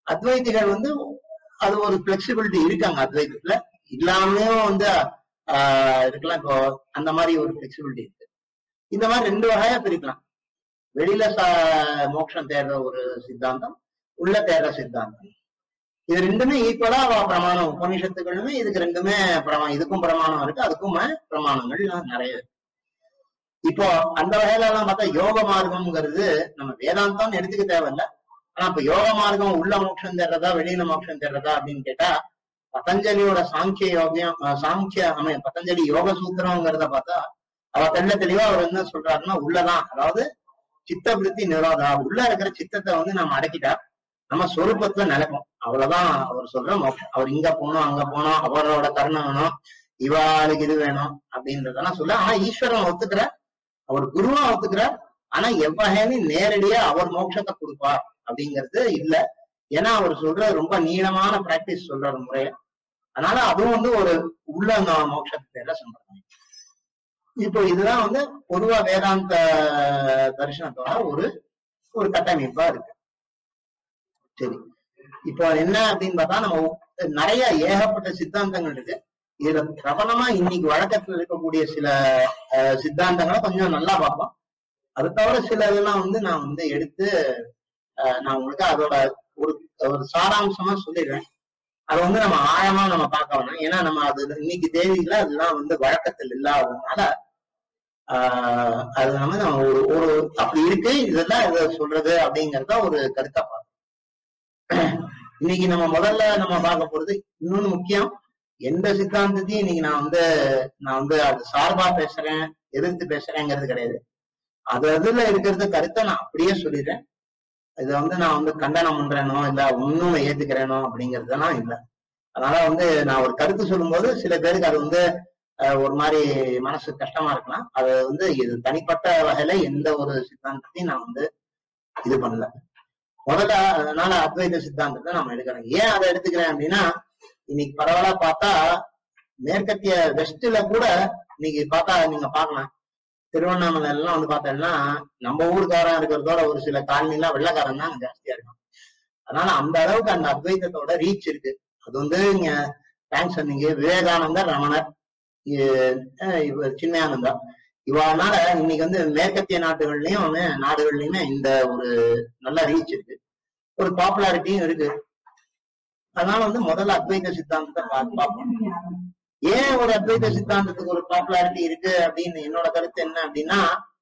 அத்வைதிகள் வந்து அது ஒரு பிளெக்சிபிலிட்டி இருக்காங்க அத்வைதத்துல இல்லாமையும் வந்து ஆஹ் இருக்கலாம் இப்போ அந்த மாதிரி ஒரு பிளெக்சிபிலிட்டி இருக்கு இந்த மாதிரி ரெண்டு வகையா பிரிக்கலாம் வெளியில ச- மோட்சம் தேடுற ஒரு சித்தாந்தம் உள்ள தேடுற சித்தாந்தம் இது ரெண்டுமே ஈக்குவலா பிரமாணம் உபனிஷத்துகளுமே இதுக்கு ரெண்டுமே பிரமாணம் இதுக்கும் பிரமாணம் இருக்கு அதுக்கும் பிரமாணங்கள் நிறைய இருக்கு இப்போ அந்த வகையில எல்லாம் பார்த்தா யோக மார்க்கம்ங்கிறது நம்ம வேதாந்தம் எடுத்துக்க தேவையில்ல ஆனா இப்ப யோக மார்க்கம் உள்ள மோட்சம் தேடுறதா வெளியில மோட்சம் தேடுறதா அப்படின்னு கேட்டா பதஞ்சலியோட சாங்கிய யோகியம் அஹ் சாங்கிய அமை பதஞ்சலி யோக சூத்திரம்ங்கிறத பார்த்தா அவ தெள்ள தெளிவா அவர் என்ன சொல்றாருன்னா உள்ளதான் அதாவது சித்த விருத்தி நிரோதா உள்ள இருக்கிற சித்தத்தை வந்து நம்ம அடக்கிட்டா நம்ம சொரூபத்துல நிலைப்போம் அவ்வளவுதான் அவர் சொல்ற மோட்சம் அவர் இங்க போகணும் அங்க போனோம் அவரோட கருணை வேணும் இவாளுக்கு இது வேணும் அப்படின்றதெல்லாம் சொல்ல ஆனா ஈஸ்வரன் ஒத்துக்கிற அவர் குருவா ஒத்துக்கிறார் ஆனா எவ்வகைன்னு நேரடியா அவர் மோட்சத்தை கொடுப்பார் அப்படிங்கிறது இல்ல ஏன்னா அவர் சொல்ற ரொம்ப நீளமான பிராக்டிஸ் சொல்ற ஒரு முறைய அதனால அதுவும் வந்து ஒரு உள்ள நா- மோட்சத்தை தேட சம்பிரதாயம் இப்போ இதுதான் வந்து பொதுவா வேதாந்த தரிசனத்தோட ஒரு ஒரு கட்டமைப்பா இருக்கு சரி இப்போ என்ன அப்படின்னு பார்த்தா நம்ம ஒ- நிறைய ஏகப்பட்ட சித்தாந்தங்கள் இருக்கு இதுல பிரபலமா இன்னைக்கு வழக்கத்துல இருக்கக்கூடிய சில அஹ், சித்தாந்தங்களை கொஞ்சம் நல்லா பார்ப்போம் அது தவிர சில இதெல்லாம் வந்து நான் வந்து எடுத்து அஹ், நான் உங்களுக்கு அதோட ஒரு ஒரு சாராம்சமா சொல்லிடுறேன் அதை வந்து நம்ம ஆழமா நம்ம பார்க்க வேணாம் ஏன்னா நம்ம அது இன்னைக்கு தேதியில அதெல்லாம் வந்து வழக்கத்தில் இல்லாததுனால ஆஹ் அது நம்ம நம்ம ஒரு ஒரு அப்படி இருக்கு இதெல்லாம் இதை சொல்றது அப்படிங்கறத ஒரு கருத்தா பார்க்கணும் இன்னைக்கு நம்ம முதல்ல நம்ம பார்க்க போறது இன்னொன்னு முக்கியம் எந்த சித்தாந்தத்தையும் இன்னைக்கு நான் வந்து நான் வந்து அது சார்பா பேசுறேன் எதிர்த்து பேசுறேங்கிறது கிடையாது அது அதுல இருக்கிறது கருத்தை நான் அப்படியே சொல்லிடுறேன் இதை வந்து நான் வந்து கண்டனம் பண்றேனோ இல்ல இன்னும் ஏத்துக்கிறேனோ அப்படிங்கறதெல்லாம் இல்ல அதனால வந்து நான் ஒரு கருத்து சொல்லும்போது சில பேருக்கு அது வந்து அஹ், ஒரு மாதிரி மனசு கஷ்டமா இருக்கலாம் அது வந்து இது தனிப்பட்ட வகையில எந்த ஒரு சித்தாந்தத்தையும் நான் வந்து இது பண்ணல முதல்ல அதனால அத்வைத சித்தாந்தத்தை நம்ம எடுக்கிறோம் ஏன் அதை எடுத்துக்கிறேன் அப்படின்னா இன்னைக்கு பரவாயில்ல பார்த்தா மேற்கத்திய வெஸ்ட்ல கூட இன்னைக்கு பார்த்தா நீங்க பார்க்கலாம் திருவண்ணாமலை எல்லாம் வந்து பார்த்தோம்னா நம்ம ஊருக்காரன் இருக்கிறதோட ஒரு சில காலனிலாம் வெள்ளக்காரன் தான் ஜாஸ்தியா இருக்கும் அதனால அந்த அளவுக்கு அந்த அத்வைதத்தோட ரீச் இருக்கு அது வந்து இங்க தேங்க்ஸ் சொன்னீங்க விவேகானந்தர் ரமணர் இ- அஹ் இவர் சின்மயானந்தா இவனால இன்னைக்கு வந்து மேற்கத்திய நாட்டுகள்லயும் அவன் நாடுகள்லயுமே இந்த ஒரு நல்ல ரீச் இருக்கு ஒரு பாப்புலாரிட்டியும் இருக்கு அதனால வந்து முதல்ல அத்வைத சித்தாந்தத்தை பார்த்து பார்ப்போம் ஏன் ஒரு அத்வைத சித்தாந்தத்துக்கு ஒரு பாப்புலாரிட்டி இருக்கு அப்படின்னு என்னோட கருத்து என்ன அப்படின்னா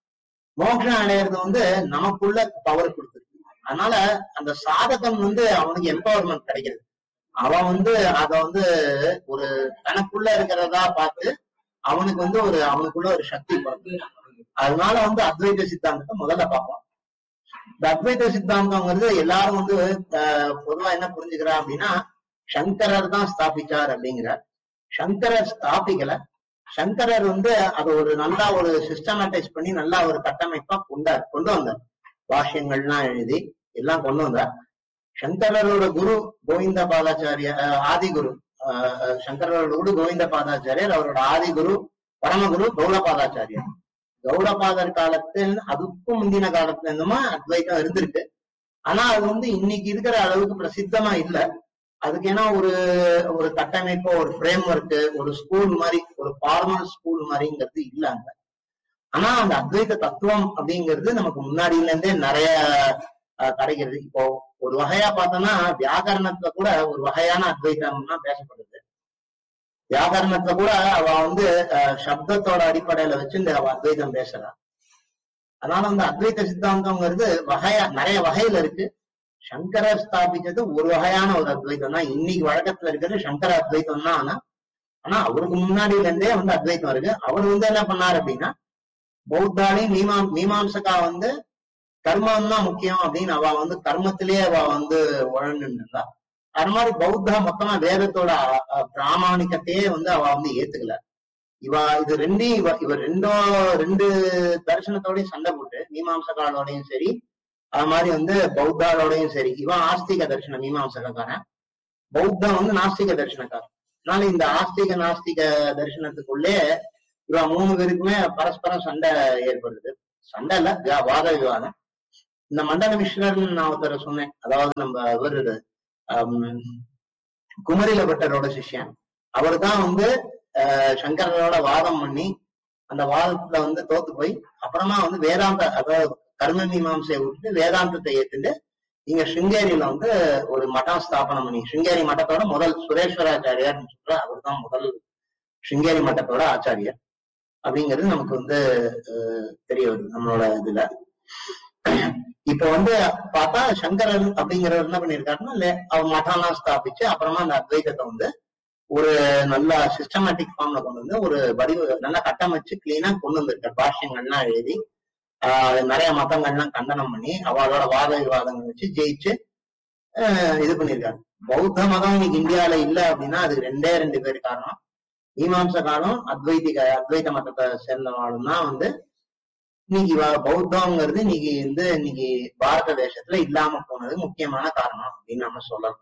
மோட்சம் அடையிறது வந்து நமக்குள்ள பவர் கொடுத்துருக்கு அதனால அந்த சாதகம் வந்து அவனுக்கு எம்பவர்மெண்ட் கிடைக்கிறது அவன் வந்து அத வந்து ஒரு தனக்குள்ள இருக்கிறதா பார்த்து அவனுக்கு வந்து ஒரு அவனுக்குள்ள ஒரு சக்தி பிறகு அதனால வந்து அத்வைத சித்தாந்தத்தை முதல்ல பார்ப்போம் இந்த அத்வைத சித்தாந்தம்ங்கிறது எல்லாரும் வந்து ஆஹ், பொதுவா என்ன புரிஞ்சுக்கிறா அப்படின்னா சங்கரர் தான் ஸ்தாபிச்சார் அப்படிங்கிறார் சங்கரர் ஸ்தாபிக்கல சங்கரர் வந்து அது ஒரு நல்லா ஒரு சிஸ்டமேட்டைஸ் பண்ணி நல்லா ஒரு கட்டமைப்பா கொண்டார் கொண்டு வந்தார் பாஷ்யங்கள்லாம் எழுதி எல்லாம் கொண்டு வந்தார் சங்கரரோட குரு கோவிந்த பாதாச்சாரிய அஹ், ஆதி குரு அஹ், அஹ், சங்கரரோட குரு கோவிந்த பாதாச்சாரியர் அவரோட ஆதி குரு பரமகுரு கௌடபாதாச்சாரியர் கௌடபாதர் காலத்தில் அதுக்கும் முந்தின காலத்துல இருந்துமா அத்வைதம் இருந்திருக்கு ஆனா அது வந்து இன்னைக்கு இருக்கிற அளவுக்கு பிரசித்தமா இல்ல அதுக்கு ஏன்னா ஒரு ஒரு கட்டமைப்பு ஒரு ஃப்ரேம் ஒர்க் ஒரு ஸ்கூல் மாதிரி ஒரு ஃபார்மல் ஸ்கூல் மாதிரிங்கிறது இல்ல அங்க ஆனா அந்த அத்வைத தத்துவம் அப்படிங்கிறது நமக்கு முன்னாடியில இருந்தே நிறைய அஹ், கிடைக்கிறது இப்போ ஒரு வகையா பார்த்தோம்னா வியாகரணத்துல கூட ஒரு வகையான அத்வைதம்னா பேசப்படுது வியாகரணத்துல கூட அவ வந்து அஹ், சப்தத்தோட அடிப்படையில வச்சு இந்த அவ அத்வைதம் பேசுறா அதனால வந்து அத்வைத சித்தாந்தம்ங்கிறது வகையா நிறைய வகையில இருக்கு சங்கரர் ஸ்தாபிச்சது ஒரு வகையான ஒரு அத்வைதம் தான் இன்னைக்கு வழக்கத்துல இருக்கிறது சங்கர அத்வைதம் தான் ஆனா ஆனா அவருக்கு முன்னாடியில இருந்தே வந்து அத்வைதம் இருக்கு அவர் வந்து என்ன பண்ணாரு அப்படின்னா பௌத்தாளி மீமா மீமாம்சகா வந்து கர்மம் தான் முக்கியம் அப்படின்னு அவ வந்து கர்மத்திலேயே அவ வந்து உழண்டு இருந்தா அது மாதிரி பௌத்தா மொத்தமா வேதத்தோட அ- அ- பிராமணிக்கத்தையே வந்து அவ வந்து ஏத்துக்கல இவ இது ரெண்டையும் இவ இவ ரெண்டோ ரெண்டு தரிசனத்தோடயும் சண்டை போட்டு மீமாம்சகாலோடையும் சரி அது மாதிரி வந்து பௌத்தாலோடையும் சரி இவன் ஆஸ்திக தரிசன மீமாம்சகாரன் பௌத்தம் வந்து நாஸ்திக தரிசனக்காரன் அதனால இந்த ஆஸ்திக நாஸ்திக தரிசனத்துக்குள்ளே இவ மூணு பேருக்குமே பரஸ்பரம் சண்டை ஏற்படுது சண்டை இல்ல விவா- வாத விவாதம் இந்த மண்டல மிஸ்ரர்னு நான் ஒருத்தரை சொன்னேன் அதாவது நம்ம இவர் ஆம், குமரில பட்டரோட சிஷ்யன் அவர் தான் வந்து ஆஹ், சங்கரரோட வாதம் பண்ணி அந்த வாதத்துல வந்து தோத்து போய் அப்புறமா வந்து வேதாந்த அதாவது கர்ம மீமாம்சையை விட்டு வேதாந்தத்தை ஏத்துட்டு இங்க சிங்கேரியில வந்து ஒரு மடம் ஸ்தாபனம் பண்ணி சிங்கேரி மட்டத்தோட முதல் சுரேஸ்வராச்சாரியார் சொல்ற அவர் தான் முதல் சிங்கேரி மட்டத்தோட ஆச்சாரியர் அப்படிங்கிறது நமக்கு வந்து அஹ், தெரிய வருது நம்மளோட இதுல இப்ப வந்து பார்த்தா சங்கரன் அப்படிங்கிறவர் என்ன பண்ணிருக்காருன்னா இல்ல அவர் மட்டம்லாம் ஸ்தாபிச்சு அப்புறமா அந்த அத்வைதத்தை வந்து ஒரு நல்ல சிஸ்டமேட்டிக் ஃபார்ம்ல கொண்டு வந்து ஒரு வடிவ நல்லா கட்டமைச்சு கிளீனா கொண்டு வந்திருக்காரு பாஷ்யங்கள்லாம் எழுதி ஆஹ் நிறைய மதங்கள்லாம் கண்டனம் பண்ணி அவளோட வாத விவாதங்கள் வச்சு ஜெயிச்சு ஆஹ் இது பண்ணியிருக்காரு பௌத்த மதம் இன்னைக்கு இந்தியால இல்ல அப்படின்னா அதுக்கு ரெண்டே ரெண்டு பேர் காரணம் மீமாம்ச காலம் அத்வைதிக அத்வைத மதத்தை சேர்ந்தவாளும் தான் வந்து இன்னைக்கு வ- பௌத்தம்ங்கிறது இன்னைக்கு வந்து இன்னைக்கு பாரத தேசத்துல இல்லாம போனது முக்கியமான காரணம் அப்படின்னு நம்ம சொல்லலாம்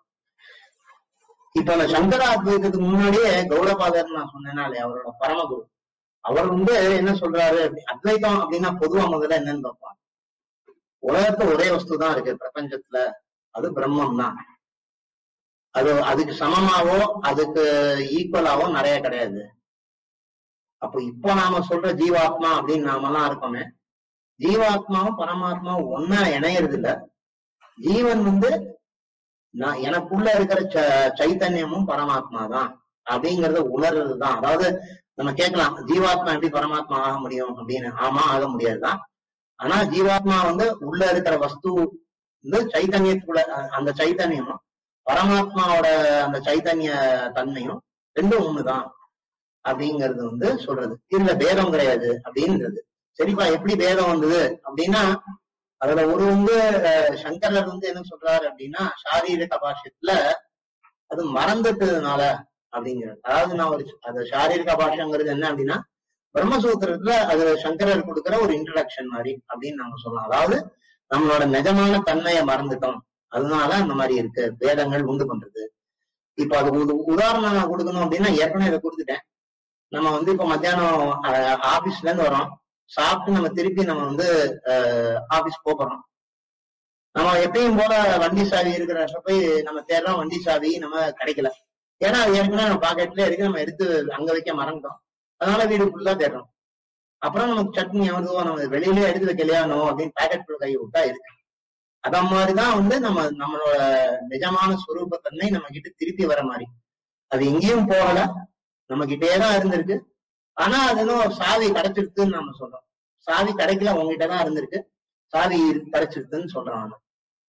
இப்ப அந்த சங்கர அத்வைதத்துக்கு முன்னாடியே கௌடபாதர் நான் சொன்னேனாலே அவரோட பரமகுரு அவர் வந்து என்ன சொல்றாரு அப்படி- அத்வைதம் அப்படின்னா பொதுவா முதல்ல என்னன்னு பார்ப்பான் உலகத்துல ஒரே வஸ்து தான் இருக்கு பிரபஞ்சத்துல அது பிரம்மம் தான் அது அதுக்கு சமமாவோ அதுக்கு ஈக்குவலாவோ நிறைய கிடையாது அப்போ இப்போ நாம சொல்ற ஜீவாத்மா அப்படின்னு நாமெல்லாம் இருக்கோமே ஜீவாத்மாவும் பரமாத்மாவும் ஒன்னா இணையறது இல்ல ஜீவன் வந்து நான் எனக்குள்ள இருக்கிற ச- சைத்தன்யமும் பரமாத்மா தான் அப்படிங்கறத உணர்றது தான் அதாவது நம்ம கேட்கலாம் ஜீவாத்மா எப்படி பரமாத்மா ஆக முடியும் அப்படின்னு ஆமா ஆக முடியாதுதான் ஆனா ஜீவாத்மா வந்து உள்ள இருக்கிற வஸ்து வந்து சைத்தன்யத்துக்குள்ள அஹ் அந்த சைத்தன்யமும் பரமாத்மாவோட அந்த சைத்தன்ய தன்மையும் ரெண்டும் ஒண்ணுதான் அப்படிங்கிறது வந்து சொல்றது இதுல பேதம் கிடையாது அப்படின்றது சரிப்பா எப்படி பேதம் வந்தது அப்படின்னா அதுல ஒரு வந்து அஹ், சங்கரர் வந்து என்ன சொல்றாரு அப்படின்னா சாரீரிக பாஷ்யத்துல அது மறந்துட்டதுனால அப்படிங்கிறது அதாவது நான் ஒரு அது சாரீரிக பாஷ்யங்கிறது என்ன அப்படின்னா பிரம்மசூத்திரத்துல அது சங்கரர் கொடுக்கிற ஒரு இன்ட்ரடக்ஷன் மாதிரி அப்படின்னு நாம சொல்லலாம் அதாவது நம்மளோட நிஜமான தன்மையை மறந்துட்டோம் அதனால அந்த மாதிரி இருக்கு வேதங்கள் உண்டு பண்றது இப்ப அது ஒரு உதாரணம் நான் கொடுக்கணும் அப்படின்னா ஏற்கனவே இதை கொடுத்துட்டேன் நம்ம வந்து இப்ப மத்தியானம் ஆபீஸ்ல இருந்து வரோம் சாப்பிட்டு நம்ம திருப்பி நம்ம வந்து ஆபீஸ் போறோம் நம்ம எப்பயும் போல வண்டி சாவி இருக்கிற இடத்துல போய் நம்ம தேடுறோம் வண்டி சாவி நம்ம கிடைக்கல ஏன்னா அது ஏற்கனவே நம்ம பாக்கெட்ல இருக்கு நம்ம எடுத்து அங்க வைக்க மறந்துட்டோம் அதனால வீடு ஃபுல்லா தேடுறோம் அப்புறம் நமக்கு சட்னி எவ்வளோ நம்ம வெளியிலே எடுத்து வைக்கலையானோ அப்படின்னு பாக்கெட் குள்ள கை விட்டா இருக்கு அத மாதிரிதான் வந்து நம்ம நம்மளோட நிஜமான ஸ்வரூபத்தன்மை நம்ம கிட்ட திருப்பி வர மாதிரி அது எங்கேயும் போகல நம்ம கிட்டே தான் இருந்திருக்கு ஆனா அது இன்னும் சாவி கிடைச்சிருக்குன்னு நம்ம சொல்றோம் சாவி கிடைக்கல உங்ககிட்ட தான் இருந்திருக்கு சாவி கிடைச்சிருக்குன்னு சொல்றான் அவன்.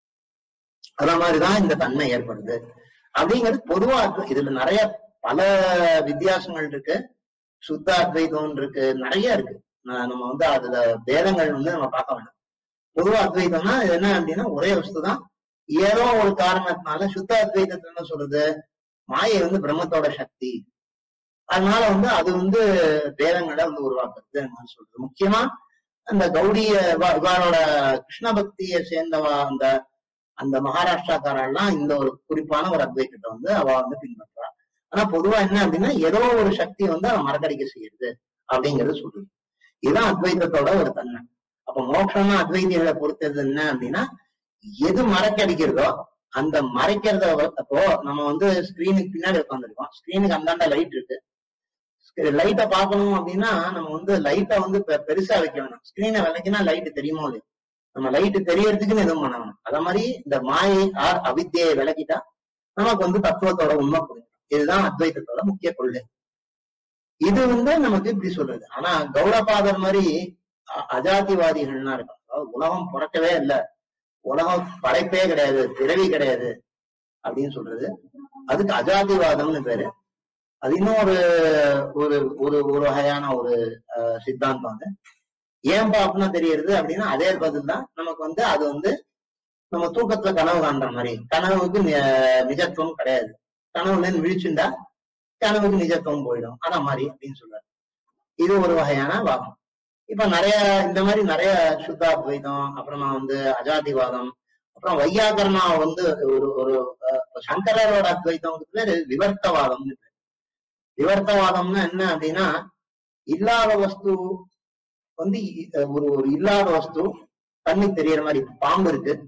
அத மாதிரிதான் இந்த தன்மை ஏற்படுது அப்படிங்கிறது பொதுவா இருக்கு இதுல நிறைய பல வித்தியாசங்கள் இருக்கு சுத்த அத்வைதம் இருக்கு நிறைய இருக்கு நான் நம்ம வந்து அதுல பேதங்கள் வந்து நம்ம பார்க்க வேண்டாம் பொதுவா அத்வைதம்னா இது என்ன அப்படின்னா ஒரே வஸ்து தான் ஏதோ ஒரு காரணத்தினால சுத்த அத்வைதத்துல என்ன சொல்றது மாயை வந்து பிரம்மத்தோட சக்தி அதனால வந்து அது வந்து பேதங்களை வந்து உருவாக்குறது அந்த மாதிரி சொல்றது முக்கியமா அந்த கௌடிய இவா- இவாளோட கிருஷ்ண பக்தியை சேர்ந்தவா அந்த அந்த மகாராஷ்டிராக்காரெல்லாம் இந்த ஒரு குறிப்பான ஒரு அத்வைத்தத்தை வந்து அவ வந்து பின்பற்றா ஆனா பொதுவா என்ன அப்படின்னா ஏதோ ஒரு சக்தி வந்து அவ மறக்கடிக்க செய்யுது அப்படிங்கறது சொல்லுது இதுதான் அத்வைத்தத்தோட ஒரு தன்மை அப்ப மோட்சம்னா அத்வைதிகளை பொறுத்தது என்ன அப்படின்னா எது மறைக்கடிக்கிறதோ அந்த மறைக்கிறத வ- அப்போ நம்ம வந்து ஸ்கிரீனுக்கு பின்னாடி உட்காந்துருக்கோம் ஸ்கிரீனுக்கு அந்தாண்ட லைட் இருக்கு லைட்டை பார்க்கணும் அப்படின்னா நம்ம வந்து லைட்டை வந்து பெ- பெருசா வைக்க வேணாம் ஸ்கிரீனை விளக்கினா லைட் தெரியுமோ இல்லையோ நம்ம லைட் தெரியறதுக்குன்னு எதுவும் பண்ண வேணாம் அத மாதிரி இந்த மாயை ஆர் அவித்தியை விளக்கிட்டா நமக்கு வந்து தத்துவத்தோட உண்மை புரியும் இதுதான் அத்வைத்தத்தோட முக்கிய கொள்கை இது வந்து நமக்கு இப்படி சொல்றது ஆனா கௌடபாதர் மாதிரி அ- அஜாதிவாதிகள்லாம் இருக்கும் அதாவது உலகம் பிறக்கவே இல்லை உலகம் படைப்பே கிடையாது பிறவி கிடையாது அப்படின்னு சொல்றது அதுக்கு அஜாதிவாதம்னு பேரு அது இன்னும் ஒரு ஒரு ஒரு ஒரு வகையான ஒரு அஹ், சித்தாந்தம் அது ஏன்பா அப்படின்னா தெரியறது அப்படின்னா அதே பதில் தான் நமக்கு வந்து அது வந்து நம்ம தூக்கத்துல கனவு காண்ற மாதிரி கனவுக்கு நி- நிஜத்துவம் கிடையாது கனவுல இருந்து விழிச்சுண்டா கனவுக்கு நிஜத்துவம் போயிடும் அத மாதிரி அப்படின்னு சொல்றாரு இது ஒரு வகையான வாதம் இப்ப நிறைய இந்த மாதிரி நிறைய சுத்தாத்வைதம் அப்புறமா வந்து அஜாதிவாதம் அப்புறம் வையாகரணா வந்து ஒரு ஒரு அஹ், சங்கரரோட அத்வைதம் பேரு விவர்த்தவாதம்னு பேரு விவர்த்தவாதம்னா என்ன அப்படின்னா இல்லாத வஸ்து வந்து இ- ஒரு ஒரு இல்லாத வஸ்து கண்ணுக்கு தெரியற மாதிரி இப்ப பாம்பு இருக்கு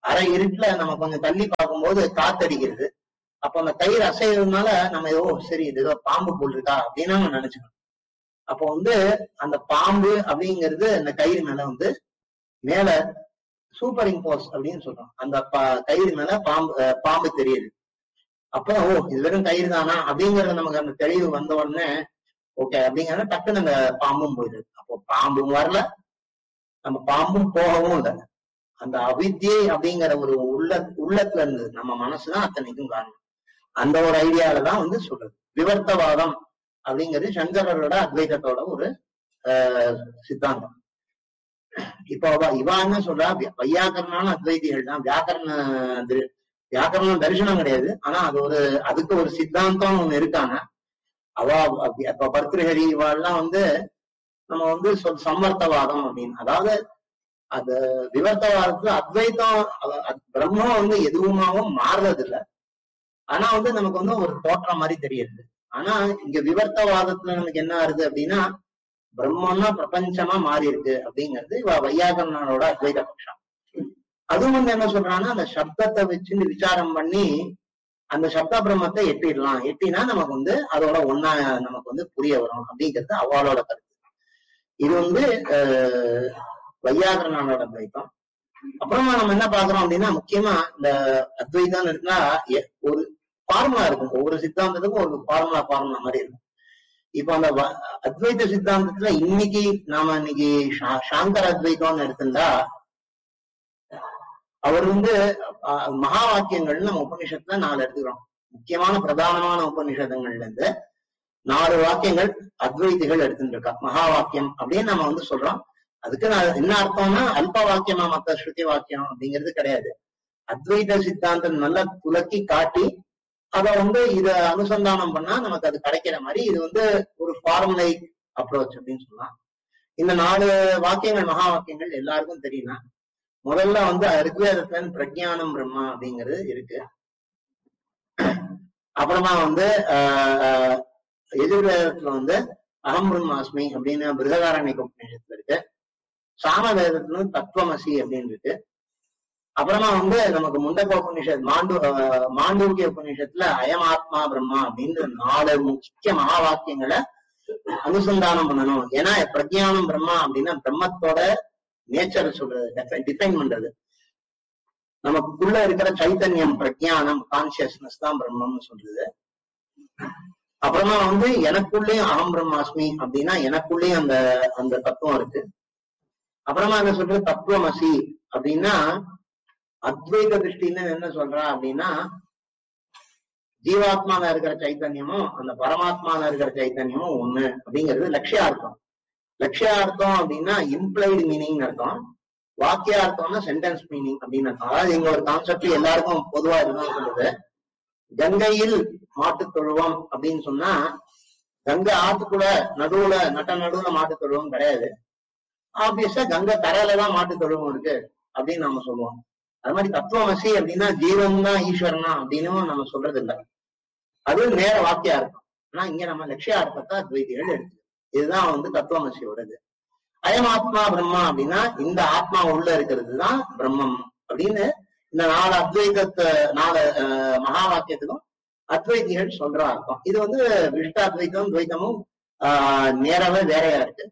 அரை இருட்டுல நம்ம கொஞ்சம் தள்ளி பார்க்கும்போது காத்தடிக்கிறது அப்ப அந்த கயிறு அசைறதுனால நம்ம ஏதோ சரி இது ஏதோ பாம்பு போல் இருக்கா அப்படின்னு நம்ம நினைச்சுக்கணும் அப்போ வந்து அந்த பாம்பு அப்படிங்கிறது அந்த கயிறு மேல வந்து மேல சூப்பர் இம்போஸ் அப்படின்னு சொல்றோம் அந்த ப- கயிறு மேல பாம்பு அஹ் பாம்பு தெரியுது அப்போ ஓ இது வெறும் கயிறு தானா அப்படிங்கறது நமக்கு அந்த தெளிவு வந்த உடனே ஓகே அப்படிங்கறது டக்குன்னு அந்த பாம்பும் போயிடுது அப்போ பாம்பும் வரல நம்ம பாம்பும் போகவும் இல்லை அந்த அவித்யை அப்படிங்கிற ஒரு உள்ள உள்ளத்துல இருந்து நம்ம மனசுதான் அத்தனைக்கும் காரணம் அந்த ஒரு ஐடியால தான் வந்து சொல்றது விவர்த்தவாதம் அப்படிங்கிறது சங்கரரோட அத்வைதத்தோட ஒரு ஆஹ், சித்தாந்தம் இப்போ அவ இவா என்ன சொல்றா வி- வையாகரணான அத்வைதிகள் தான் வியாக்கரண திரு- வியாக்கரணம் தரிசனம் கிடையாது ஆனா அது ஒரு அதுக்கு ஒரு சித்தாந்தம் ஒண்ணு இருக்காங்க அவ அப்ப- இப்ப பர்திருஹரி இவாள்லாம் வந்து நம்ம வந்து சொல் சம்மர்த்தவாதம் அப்படின்னு அதாவது அது விவர்த்தவாதத்துல அத்வைத்தம் அவ- அத்- பிரம்மம் வந்து எதுவுமாவும் மாறுறது இல்ல ஆனா வந்து நமக்கு வந்து ஒரு தோற்றம் மாதிரி தெரியுது ஆனா இங்க விவர்த்தவாதத்துல நமக்கு என்ன ஆகுது அப்படின்னா பிரம்மம்னா பிரபஞ்சமா மாறி இருக்கு அப்படிங்கிறது இவ வையாகரனோட அத்வைத பட்சம் அதுவும் வந்து என்ன சொல்றான்னா அந்த சப்தத்தை வச்சு விசாரம் பண்ணி அந்த சப்த பிரம்மத்தை எட்டிடலாம் எட்டினா நமக்கு வந்து அதோட ஒன்னா நமக்கு வந்து புரிய வரும் அப்படிங்கிறது அவளோட கருத்து இது வந்து அஹ், வையாகரனோட அத்வைத்தம் அப்புறமா நம்ம என்ன பாக்குறோம் அப்படின்னா முக்கியமா இந்த அத்வைதம் இருக்குன்னா எ- ஒரு ஃபார்முலா இருக்கும் ஒவ்வொரு சித்தாந்தத்துக்கும் ஒரு ஃபார்முலா ஃபார்முலா மாதிரி இருக்கும் இப்போ அந்த வ- அத்வைத சித்தாந்தத்துல இன்னைக்கு நாம இன்னைக்கு சா- சாங்கர அத்வைதம்னு எடுத்திருந்தா அவர் வந்து அஹ், மகா வாக்கியங்கள்னு நம்ம உபநிஷத்துல நாலு எடுத்துக்கிறோம் முக்கியமான பிரதானமான உபநிஷதங்கள்ல இருந்து நாலு வாக்கியங்கள் அத்வைதிகள் எடுத்துட்டு இருக்கா மகா வாக்கியம் அப்படின்னு நம்ம வந்து சொல்றோம் அதுக்கு நான் என்ன அர்த்தம்னா அல்ப வாக்கியமா மத்த ஸ்ருதி வாக்கியம் அப்படிங்கிறது கிடையாது அத்வைத சித்தாந்தம் நல்லா துலக்கி காட்டி அத வந்து இத அனுசந்தானம் பண்ணா நமக்கு அது கிடைக்கிற மாதிரி இது வந்து ஒரு ஃபார்முலை அப்ரோச் அப்படின்னு சொல்லலாம் இந்த நாலு வாக்கியங்கள் மகா வாக்கியங்கள் எல்லாருக்கும் தெரியும்னா முதல்ல வந்து ரிக்வேதத்துல பிரஜானம் பிரம்மா அப்படிங்கிறது இருக்கு அப்புறமா வந்து ஆஹ் ஆஹ் எதிர்வேதத்துல வந்து அகம் பிரம்மாஸ்மி அப்படின்னு பிருகதாரண்ய உபநிஷத்துல இருக்கு சாம வேதத்துல வந்து தத்துவமசி அப்படின்னு இருக்கு அப்புறமா வந்து நமக்கு முண்டக உபநிஷத் மாண்டு ஆஹ் மாண்டூக்கிய உபநிஷத்துல அயம் ஆத்மா பிரம்மா அப்படின்னு நாலு முக்கிய மகா வாக்கியங்களை அனுசந்தானம் பண்ணணும் ஏன்னா பிரஜானம் பிரம்மா அப்படின்னா பிரம்மத்தோட நேச்சர் சொல்றது டிஃபைன் பண்றது நமக்குள்ள இருக்கிற சைத்தன்யம் பிரஜானம் கான்சியஸ்னஸ் தான் பிரம்மம்னு சொல்றது அப்புறமா வந்து எனக்குள்ளேயும் அகம் பிரம்மாஸ்மி அப்படின்னா எனக்குள்ளேயும் அந்த அந்த தத்துவம் இருக்கு அப்புறமா என்ன சொல்றது தத்துவமசி அப்படின்னா அத்வைத திருஷ்டின்னு என்ன சொல்றா அப்படின்னா ஜீவாத்மால இருக்கிற சைத்தன்யமும் அந்த பரமாத்மால இருக்கிற சைத்தன்யமும் ஒண்ணு அப்படிங்கிறது லட்சியார்த்தம் லட்சியார்த்தம் அப்படின்னா இம்ப்ளைடு மீனிங் அர்த்தம் வாக்கியார்த்தம்னா சென்டென்ஸ் மீனிங் அப்படின்னு அர்த்தம் அதாவது இங்க ஒரு கான்செப்ட் எல்லாருக்கும் பொதுவா இதுதான் சொல்லுது கங்கையில் மாட்டுத் தொழுவம் அப்படின்னு சொன்னா கங்கை ஆத்துக்குள்ள நடுவுல நட்ட நடுவுல மாட்டுத் தொழுவம் கிடையாது ஆப்வியஸா கங்கை கரையில தான் மாட்டுத் தொழுவம் இருக்கு அப்படின்னு நம்ம சொல்லுவோம் அது மாதிரி தத்துவமசி அப்படின்னா ஜீவன் தான் ஈஸ்வரனா அப்படின்னு நம்ம சொல்றது இல்ல அது நேர வாக்கியா இருக்கும் ஆனா இங்க நம்ம லட்சியார்த்தத்தை அத்வைதிகள் எடுத்து இதுதான் வந்து தத்துவமசியோடது அயம் ஆத்மா பிரம்மா அப்படின்னா இந்த ஆத்மா உள்ள இருக்கிறது தான் பிரம்மம் அப்படின்னு இந்த நாலு அத்வைதத்தை நாலு அஹ், மகா வாக்கியத்துக்கும் அத்வைதிகள் சொல்ற அர்த்தம் இது வந்து விஷ்ட அத்வைதம் துவைத்தமும் ஆஹ் நேராவே வேறையா இருக்கு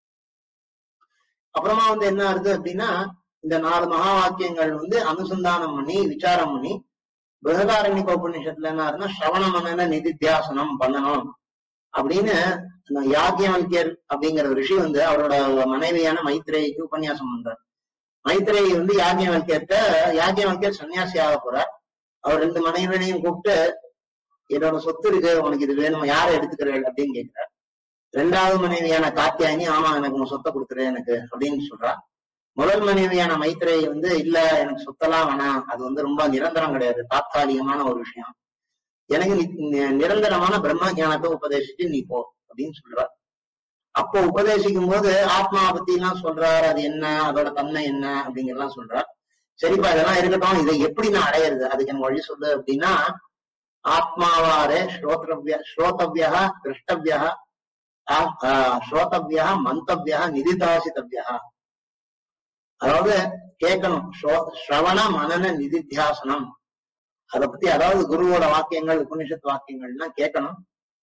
அப்புறமா வந்து என்ன ஆகுது அப்படின்னா இந்த நாலு மகா வாக்கியங்கள் வந்து அனுசந்தானம் பண்ணி விசாரம் பண்ணி பிரகதாரண்ய உபநிஷத்துல என்ன ஆகுதுன்னா ஸ்ரவண மனன நிதித்தியாசனம் பண்ணணும் அப்படின்னு இந்த யாக்கியவல்யர் அப்படிங்கிற ஒரு ரிஷி வந்து அவரோட மனைவியான மைத்ரேயிக்கு உபன்யாசம் பண்றார் மைத்ரேயி வந்து யாக்கியவல்யர்கிட்ட யாக்கியவல்யர் சன்னியாசி ஆக போறார் அவர் ரெண்டு மனைவியனையும் கூப்பிட்டு என்னோட சொத்து இருக்கு உனக்கு இது வேணும் யாரை எடுத்துக்கிறேன் அப்படின்னு கேட்கிறார் ரெண்டாவது மனைவியான காத்தியாயனி ஆமா எனக்கு உன் சொத்தை கொடுத்துரு எனக்கு அப்படின்னு சொல்றா முதல் மனைவியான மைத்ரேயி வந்து இல்ல எனக்கு சொத்தெல்லாம் வேணாம் அது வந்து ரொம்ப நிரந்தரம் கிடையாது தாத்காலிகமான ஒரு விஷயம் எனக்கு நி- நி- நிரந்தரமான பிரம்ம ஞானத்தை உபதேசிச்சு நீ போ அப்படின்னு சொல்றா அப்போ உபதேசிக்கும் போது ஆத்மா பத்தி எல்லாம் சொல்றாரு அது என்ன அதோட தன்மை என்ன அப்படிங்கறதெல்லாம் சொல்றார் சரிப்பா இதெல்லாம் இருக்கட்டும் இதை எப்படி நான் அடையிறது அதுக்கு எனக்கு வழி சொல்லு அப்படின்னா ஆத்மாவாரே ஸ்ரோத்ரவ்ய ஸ்ரோதவ்யா திருஷ்டவ்யா ஸ்ரோதவ்யா மந்தவ்யா நிதிதாசித்தவ்யா அதாவது கேட்கணும் ஸ்ரோ- ஸ்ரவண மனன நிதித்தியாசனம் அதை பத்தி அதாவது குருவோட வாக்கியங்கள் உபனிஷத் வாக்கியங்கள்லாம் கேட்கணும்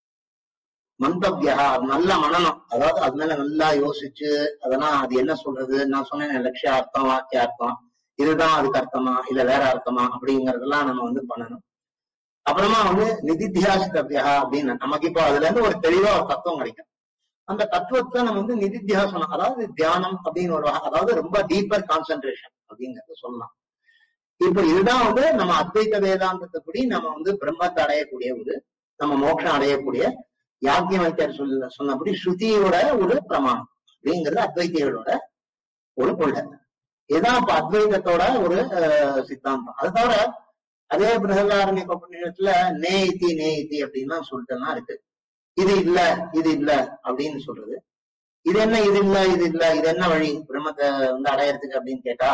மந்தவ்யா அது நல்ல மனநம் அதாவது அது மேல நல்லா யோசிச்சு அதெல்லாம் அது என்ன சொல்றது நான் சொன்னேன் லட்சிய அர்த்தம் வாக்கிய அர்த்தம் இதுதான் அதுக்கு அர்த்தமா இல்ல வேற அர்த்தமா அப்படிங்கறதெல்லாம் நம்ம வந்து பண்ணணும் அப்புறமா வந்து நிதித்தியாசித்தவ்யா அப்படின்னு நமக்கு இப்போ அதுல இருந்து ஒரு தெளிவா ஒரு தத்துவம் கிடைக்கும் அந்த தத்துவத்தை நம்ம வந்து நிதித்தியாசனம் அதாவது தியானம் அப்படின்னு ஒரு வகை- அதாவது ரொம்ப டீப்பர் கான்சென்ட்ரேஷன் அப்படிங்கறது சொல்லலாம் இப்ப இதுதான் வந்து நம்ம அத்வைத வேதாந்தத்துப்படி நம்ம வந்து பிரம்மத்தை அடையக்கூடிய ஒரு நம்ம மோட்சம் அடையக்கூடிய யாக்கியமைக்கர் சொல்ல சொன்னபடி ஸ்ருதியோட ஒரு பிரமாணம் அப்படிங்கிறது அத்வைத்திகளோட ஒரு கொள்கை இதுதான் இப்ப அத்வைதத்தோட ஒரு அஹ், சித்தாந்தம் அது தவிர அதே பிரகலாரண்ய உபநிஷத்துல நேயித்தி நேயித்தி அப்படின்னு சொல்லிட்டுலாம் இருக்கு இது இல்ல இது இல்ல அப்படின்னு சொல்றது இது என்ன இது இல்ல இது இல்ல இது என்ன வழி பிரம்மத்தை வந்து அடையறதுக்கு அப்படின்னு கேட்டா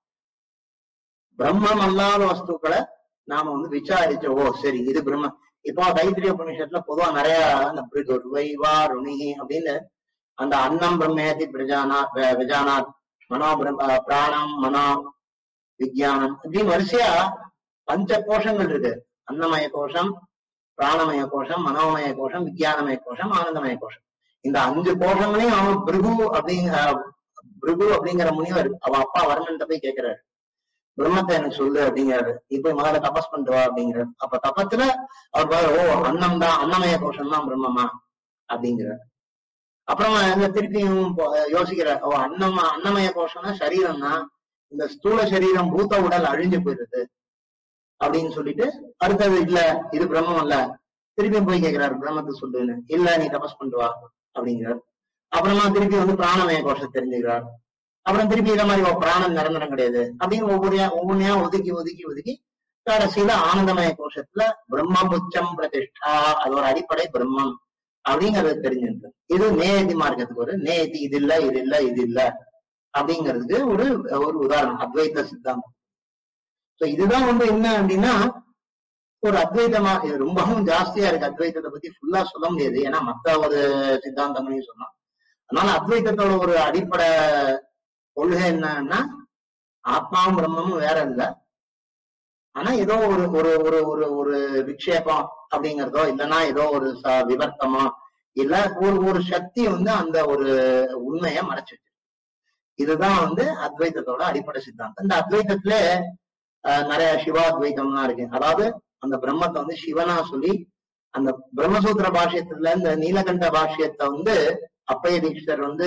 பிரம்மம் அல்லாத வஸ்துக்களை நாம வந்து விசாரிச்ச ஓ சரி இது பிரம்ம இப்போ தைத்திரிய உபநிஷத்துல பொதுவா நிறைய அந்த பிருகுர்வை வா ருணிகி அப்படின்னு அந்த அன்னம் பிரம்மேதி பிரஜானா வி- விஜானாத் மனோ பிரம்- அஹ் பிராணம் மனோ விஜயானம் இப்படின்னு வரிசையா பஞ்ச கோஷங்கள் இருக்கு அன்னமய கோஷம் பிராணமய கோஷம் மனோமய கோஷம் விஜயானமய கோஷம் ஆனந்தமய கோஷம் இந்த அஞ்சு கோஷங்களையும் அவன் பிருகு அப்படிங்கிற பிருகு அப்படிங்கிற முனிவர் அவ அப்பா வருணன்ட்ட போய் கேட்கிறாரு பிரம்மத்தை எனக்கு சொல்லு அப்படிங்கிறாரு நீ போய் முதல்ல தபஸ் பண்ணிட்டு வா அப்படிங்கிறாரு அப்ப தபத்துல அவர் பாரு, ஓ அன்னம் தான் அன்னமய கோஷம் தான் பிரம்மமா அப்படிங்கிறார் அப்புறமா இந்த திருப்பியும் போ- யோசிக்கிறார் ஓ அன்னம் அன்னமய கோஷம்னா சரீரம் தான் இந்த ஸ்தூல சரீரம் பூத்த உடல் அழிஞ்சு போயிருது அப்படின்னு சொல்லிட்டு அடுத்தது இல்ல இது பிரம்மம் அல்ல திருப்பியும் போய் கேட்கிறாரு பிரம்மத்தை சொல்லுன்னு இல்ல நீ தபஸ் பண்ணிட்டு வா அப்படிங்கிறார் அப்புறமா திருப்பி வந்து பிராணமய கோஷம் தெரிஞ்சுக்கிறார் அப்புறம் திருப்பி இத மாதிரி ஓ, பிராணம் நிரந்தரம் கிடையாது அப்படின்னு ஒவ்வொரு ஒவ்வொன்றையா ஒதுக்கி ஒதுக்கி ஒதுக்கி கடைசியில ஆனந்தமய கோஷத்துல பிரம்ம புச்சம் பிரதிஷ்டா அதோட அடிப்படை பிரம்மம் அப்படிங்கறது தெரிஞ்சிருக்கு இது நேயதி மார்க்கத்துக்கு ஒரு நேயதி இது இல்ல இது இல்ல இது இல்ல அப்படிங்கிறதுக்கு ஒரு ஒரு உதாரணம் அத்வைத சித்தாந்தம் சோ இதுதான் வந்து என்ன அப்படின்னா ஒரு அத்வைதமா இது ரொம்பவும் ஜாஸ்தியா இருக்கு அத்வைதத்தை பத்தி ஃபுல்லா சொல்ல முடியாது ஏன்னா மத்த ஒரு சித்தாந்தங்களையும் சொன்னோம் அதனால அத்வைதத்தோட ஒரு அடிப்படை கொள்கை என்னன்னா ஆத்மாவும் பிரம்மமும் வேற இல்ல ஆனா ஏதோ ஒரு ஒரு ஒரு ஒரு ஒரு விக்ஷேபம் அப்படிங்கிறதோ இல்லைன்னா ஏதோ ஒரு ச- விவர்த்தமோ இல்ல ஒரு ஒரு சக்தி வந்து அந்த ஒரு உண்மையை மறைச்சிட்டு இதுதான் வந்து அத்வைதத்தோட அடிப்படை சித்தாந்தம் இந்த அத்வைதத்துல ஆஹ், நிறைய சிவாத்வைதம்லாம் இருக்கு அதாவது அந்த பிரம்மத்தை வந்து சிவனா சொல்லி அந்த பிரம்மசூத்திர பாஷ்யத்துல இந்த நீலகண்ட பாஷ்யத்தை வந்து அப்பைய தீட்சிதர் வந்து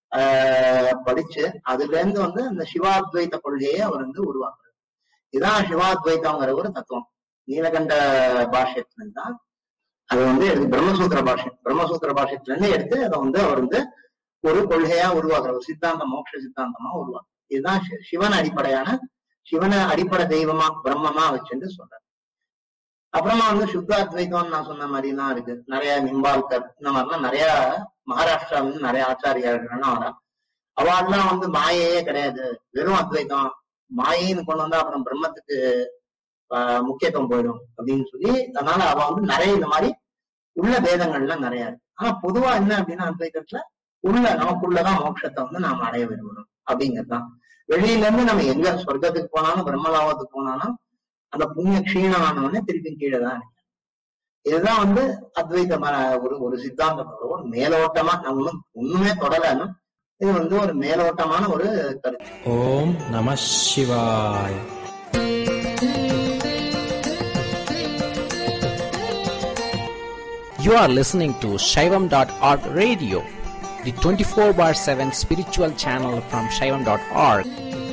ஆஹ் படிச்சு அதுல இருந்து வந்து அந்த சிவாத்வைத கொள்கையை அவர் வந்து உருவாக்குறாரு இதுதான் சிவாத்வைதங்கிற ஒரு தத்துவம் நீலகண்ட பாஷ்யத்துல இருந்து தான் அது வந்து எடுத்து பிரம்மசூத்திர பாஷ்யம் பிரம்மசூத்திர பாஷ்யத்துல இருந்து எடுத்து அதை வந்து அவர் வந்து ஒரு கொள்கையா உருவாக்குற ஒரு சித்தாந்தம் மோட்ச சித்தாந்தமா உருவாக்குறார் இதுதான் சி- சிவன் அடிப்படையான சிவனை அடிப்படை தெய்வமா பிரம்மமா வச்சுட்டு சொல்றாரு அப்புறமா வந்து சுத்தாத்வைதம் நான் சொன்ன மாதிரி எல்லாம் இருக்கு நிறைய நிம்பால்கர் இந்த மாதிரிலாம் நிறைய மகாராஷ்டிரால இருந்து நிறைய ஆச்சாரியார்கள்லாம் வரா அவாள்லாம் வந்து மாயையே கிடையாது வெறும் அத்வைதம் மாயைன்னு கொண்டு வந்தா அப்புறம் பிரம்மத்துக்கு ஆஹ், முக்கியத்துவம் போயிடும் அப்படின்னு சொல்லி அதனால அவ வந்து நிறைய இந்த மாதிரி உள்ள பேதங்கள்லாம் நிறைய இருக்கு ஆனா பொதுவா என்ன அப்படின்னா அத்வைதத்துல உள்ள நமக்குள்ளதான் மோட்சத்தை வந்து நாம அடைய விரும்பணும் அப்படிங்கறதுதான் வெளியில இருந்து நம்ம எங்க சொர்க்கத்துக்கு போனாலும் பிரம்மலாவத்துக்கு போனாலும் அந்த புண்ணிய க்ஷீணமானவனே திருப்பி கீழே தான் இருக்கு. இதுதான் வந்து அத்வைதமான ஒரு ஒரு சித்தாந்தத்தோட ஒரு மேலோட்டமா நம்ம ஒண்ணும் ஒண்ணுமே தொடலன்னு இது வந்து ஒரு மேலோட்டமான ஒரு கருத்து ஓம் நம சிவாய் You are listening to Shaivam.org radio, the 24 bar 7 spiritual channel from Shaivam.org.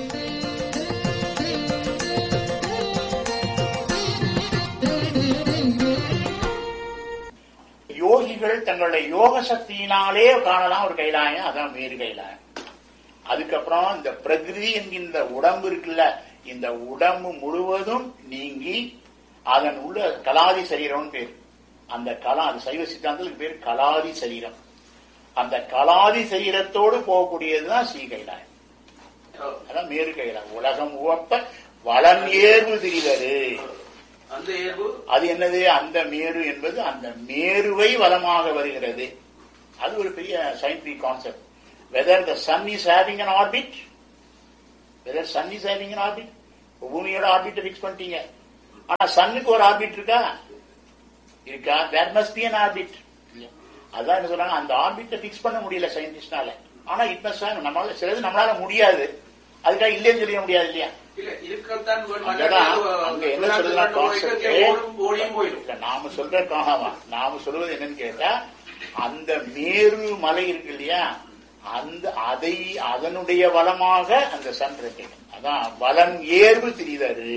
யோகிகள் தங்களுடைய யோக சக்தியினாலே காணலாம் ஒரு கைலாயம் அதான் வேறு கைலாயம் அதுக்கப்புறம் இந்த பிரகிருதி என்கின்ற உடம்பு இருக்குல்ல இந்த உடம்பு முழுவதும் நீங்கி அதன் உள்ள கலாதி சரீரம்னு பேர் அந்த கலா அது சைவ சித்தாந்தத்துக்கு பேர் கலாதி சரீரம் அந்த கலாதி சரீரத்தோடு போகக்கூடியதுதான் ஸ்ரீ கைலாயம் அதான் மேறு கைலாயம் உலகம் உவப்ப வளம் ஏர்வு திரிவது அந்த ஏர்வு அது என்னது அந்த மேரு என்பது அந்த மேருவை வலமாக வருகிறது அது ஒரு பெரிய scientific concept whether the sun is having an orbit whether sun is having orbit பூமியோட ஆர்பிட்டை ஃபிக்ஸ் பண்ணிட்டீங்க ஆனா சன்னுக்கு ஒரு ஆர்பிட் இருக்கா இருக்கா there must be an orbit அதான் என்ன சொல்றாங்க அந்த ஆர்பிட்டை ஃபிக்ஸ் பண்ண முடியல சயின்டிஸ்ட்னால ஆனா இப்ப சார் நம்மளால சிலது நம்மளால முடியாது அதுக்காக இல்லைன்னு சொல்ல முடியாது இல்லையா இல்ல இருக்கத்தான் வேணும். அங்கதான் அங்க என்ன சொல்றதுன்னா வெளிநாட்டு concept, ஓடும், ஓடியும் போயிடும் இல்ல, நாம சொல்ற காணாமா நாம சொல்றது என்னன்னு கேட்டா அந்த மேரு மலை இருக்கு இல்லையா அந்த அதை அதனுடைய வளமாக அந்த சன் இருக்கு அதான் வலம் ஏர்வு திரிதரு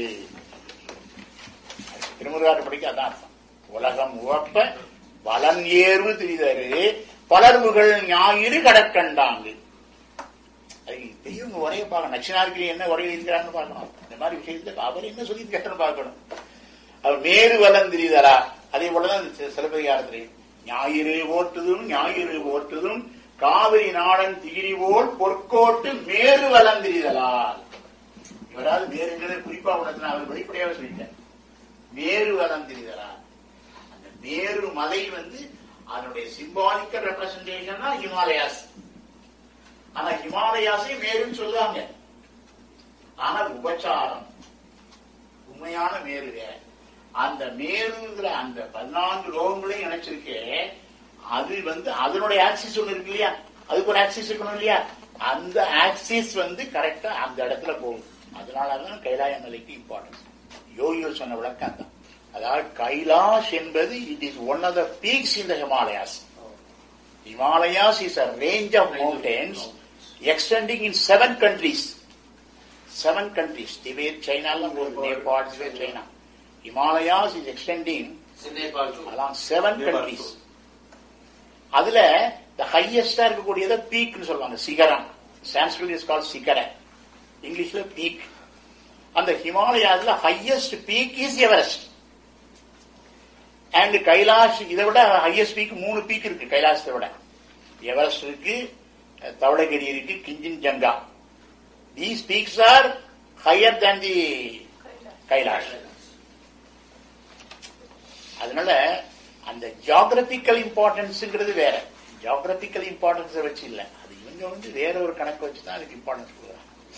திருமுருகாட்டு படிக்க அதான் அர்த்தம் உலகம் உவப்ப வலம் ஏர்வு திரிதரு பலர்வுகள் ஞாயிறு கடற்கண்டாங்கு அது பெரியவங்க உரைய பார்க்கணும் நச்சினாருக்கு என்ன உரை இருக்கிறான்னு பார்க்கணும் இந்த மாதிரி விஷயத்துல அவர் என்ன சொல்லியிருக்காருன்னு பார்க்கணும் அவர் மேரு வலம் திரிதரா அதே போலதான் இந்த சி- சிலப்பதிகாரத்திலே ஞாயிறு ஓட்டுதும் ஞாயிறு ஓட்டுதும் காவிரி நாடன் திகிரி போல் பொற்கோட்டு மேரு வலம் திரிதலால் இவராது மேருங்கிறத குறிப்பா உணர்த்தின அவர் வெளிப்படையாக சொல்லிட்டார் மேரு வலம் திரிதலால் அந்த மேரு மலை வந்து அதனுடைய சிம்பாலிக்கல் ரெப்ரசன்டேஷன் தான் ஹிமாலயாஸ் ஆனா ஹிமாலயாஸை மேருன்னு சொல்லுவாங்க ஆனா அது உபச்சாரம் உண்மையான மேரு வேற. அந்த மேருங்கிற அந்த பதினான்கு லோகங்களையும் இணைச்சிருக்கே அது வந்து அதனுடைய ஆக்சிஸ் ஒண்ணு இருக்கு இல்லையா அதுக்கு ஒரு ஆக்சிஸ் இருக்கணும் இல்லையா அந்த ஆக்சிஸ் வந்து கரெக்டா அந்த இடத்துல போகும் அதனாலதான் கைலாய மலைக்கு இம்பார்ட்டன்ஸ் யோகிகள் சொன்ன விளக்கம் தான் அதாவது கைலாஷ் என்பது it is one of the peaks in the Himalayas Himalayas is a range of mountains extending in seven countries. Seven countries. Tibet, China, Nepal, Tibet, China. Himalayas is extending Nepal to along seven Nepal. countries. அதுல the highest இருக்கக்கூடியத பீக்னு சொல்லுவாங்க சிகரம் Sanskrit is call சிகர இங்கிலீஷ்ல peak அந்த ஹிமாலயாஸ்ல highest peak is Everest and Kailash இதை விட ஹையஸ்ட் பீக் மூணு பீக் இருக்கு கைலாசத்தை விட எவரெஸ்ட் இருக்கு தவளகிரி இருக்கு Kanchenjunga these peaks are higher than the Kailash அதனால அந்த ஜியாகிரபிக்கல் இம்பார்ட்டன்ஸ்ங்கிறது வேற ஜியாகிரபிக்கல் இம்பார்ட்டன்ஸை வச்சு இல்ல அது இவங்க வந்து வேற ஒரு கணக்கு வச்சு தான் அதுக்கு இம்பார்ட்டன்ஸ் கொடுக்குறாங்க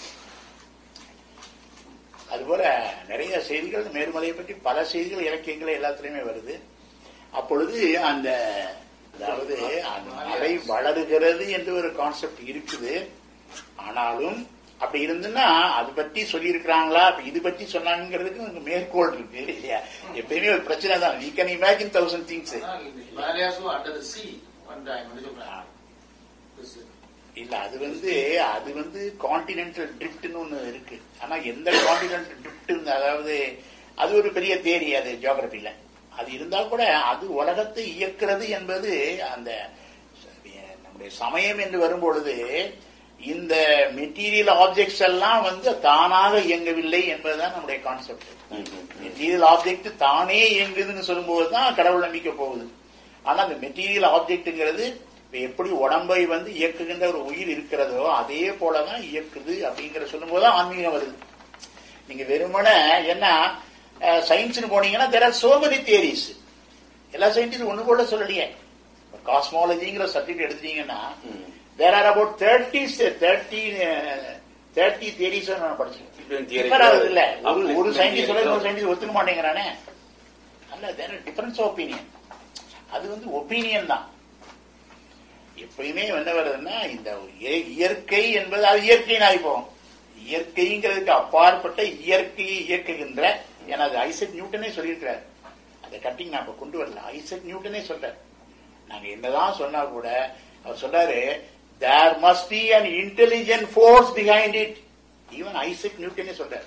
அதுபோல நிறைய செய்திகள் மேருமலையை பற்றி பல செய்திகள் இலக்கியங்கள் எல்லாத்துலயுமே வருது அப்பொழுது அந்த அதாவது அந்த மலை வளருகிறது என்று ஒரு கான்செப்ட் இருக்குது ஆனாலும் அப்படி இருந்துன்னா அது பத்தி சொல்லியிருக்கிறாங்களா அப்ப இது பத்தி சொன்னாங்கிறதுக்கு ஒரு மேற்கோள் இருக்கு இல்லையா எப்பயுமே ஒரு பிரச்சனை தான் we can imagine thousand things Himalayas were under the sea one time. what is your plan? This is- இல்ல அது வந்து அது வந்து கான்டினென்டல் ட்ரிப்ட்னு ஒண்ணு இருக்கு ஆனா எந்த கான்டினென்டல் ட்ரிப்ட் அதாவது அது ஒரு பெரிய தேரி அது ஜியோகிரபில அது இருந்தா கூட அது உலகத்தை இயக்கிறது என்பது அந்த நம்முடைய சமயம் என்று வரும்பொழுது இந்த மெட்டீரியல் ஆப்ஜெக்ட்ஸ் எல்லாம் வந்து தானாக இயங்கவில்லை என்பதுதான் நம்முடைய கான்செப்ட் மெட்டீரியல் ஆப்ஜெக்ட் தானே இயங்குதுன்னு சொல்லும்போது தான் கடவுள் நம்பிக்கை போகுது ஆனா அந்த மெட்டீரியல் ஆப்ஜெக்ட்ங்கிறது இப்ப எப்படி உடம்பை வந்து இயக்குகின்ற ஒரு உயிர் இருக்கிறதோ அதே போலதான் இயக்குது அப்படிங்கிற சொல்லும்போது தான் ஆன்மீகம் வருது நீங்க வெறுமனே என்ன சயின்ஸ்னு போனீங்கன்னா there are so many theories எல்லா சயின்டிஸ்டும் ஒண்ணு கூட சொல்லலையே காஸ்மாலஜிங்கிற சப்ஜெக்ட் எடுத்தீங்கன்னா there are about thirty thirty thirty theories நான் படிச்சேன் Different theory. Differ ஆகுது இல்ல ஒரு Different ஒரு சயின்டிஸ்ட் சொல்ல theory. இன்னொரு சயின்டிஸ்ட் ஒத்துக்க மாட்டேங்கிறானே அல்ல தேர் டிஃபரன்ஸ் ஒப்பீனியன் அது வந்து ஒப்பீனியன் தான் எப்பயுமே என்ன வருதுன்னா இந்த இய- இயற்கை என்பது அது இயற்கையின் ஆகிப்போம் இயற்கைங்கிறதுக்கு அப்பாற்பட்ட இயற்கையை இயக்குகின்ற ஏன்னா அது ஐசக் நியூட்டனே சொல்லியிருக்கிறார் அந்த கட்டிங் நான் இப்ப கொண்டு வரல ஐசக் நியூட்டனே சொல்றார் நாங்க என்னதான் சொன்னா கூட அவர் சொல்றாரு there must be an intelligent force behind it even Isaac நியூட்டனே சொல்றார்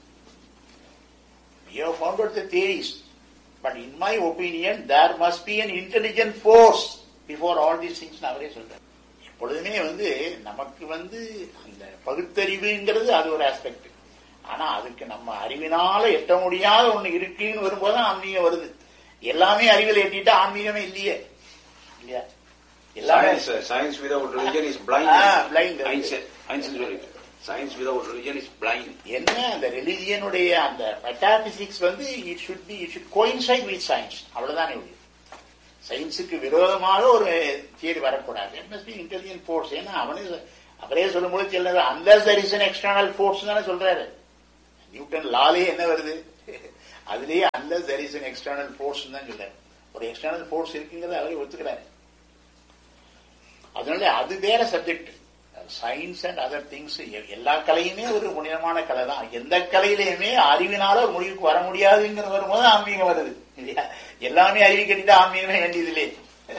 You have found out the theories. But in my opinion, there must be an intelligent force before all these things நான் அவரே சொல்றேன் எப்பொழுதுமே வந்து நமக்கு வந்து அந்த பகுத்தறிவுங்கிறது அது ஒரு ஆஸ்பெக்ட் ஆனா அதுக்கு நம்ம அறிவினால எட்ட முடியாத ஒண்ணு இருக்குன்னு வரும்போது தான் ஆன்மீகம் வருது எல்லாமே அறிவில் எட்டிட்டா ஆன்மீகமே இல்லையே இல்லையா எல்லாமே Science, uh, science without religion is blind. Ah, blind. Einstein, Einstein religion. Science without religion is blind. என்ன அந்த ரிலிஜியனுடைய அந்த மெட்டாபிசிக்ஸ் வந்து it should be it should coincide with science அவ்வளவுதானே ஒழிய சயின்ஸுக்கு விரோதமாக ஒரு தியரி வரக்கூடாது it must be intelligent force ஏன்னா அவனே அவரே சொல்லும்போது சொல்லுறது unless there is an external force தானே சொல்றாரு நியூட்டன் லாலே என்ன வருது அதுலயே unless there is an external force தான் சொல்றாரு ஒரு எக்ஸ்டர்னல் ஃபோர்ஸ் இருக்குங்கிறத அவரே ஒத்துக்கிறாரு அதனால அது வேற subject science and other things எல்லா கலையுமே ஒரு புனிதமான கலை தான் எந்த கலையிலையுமே அறிவினால ஒரு முடிவுக்கு வர முடியாதுங்கிற வரும்போது ஆன்மீகம் வருது இல்லையா எல்லாமே அறிவி கட்டிட்டு ஆன்மீகமே வேண்டியது இல்லையே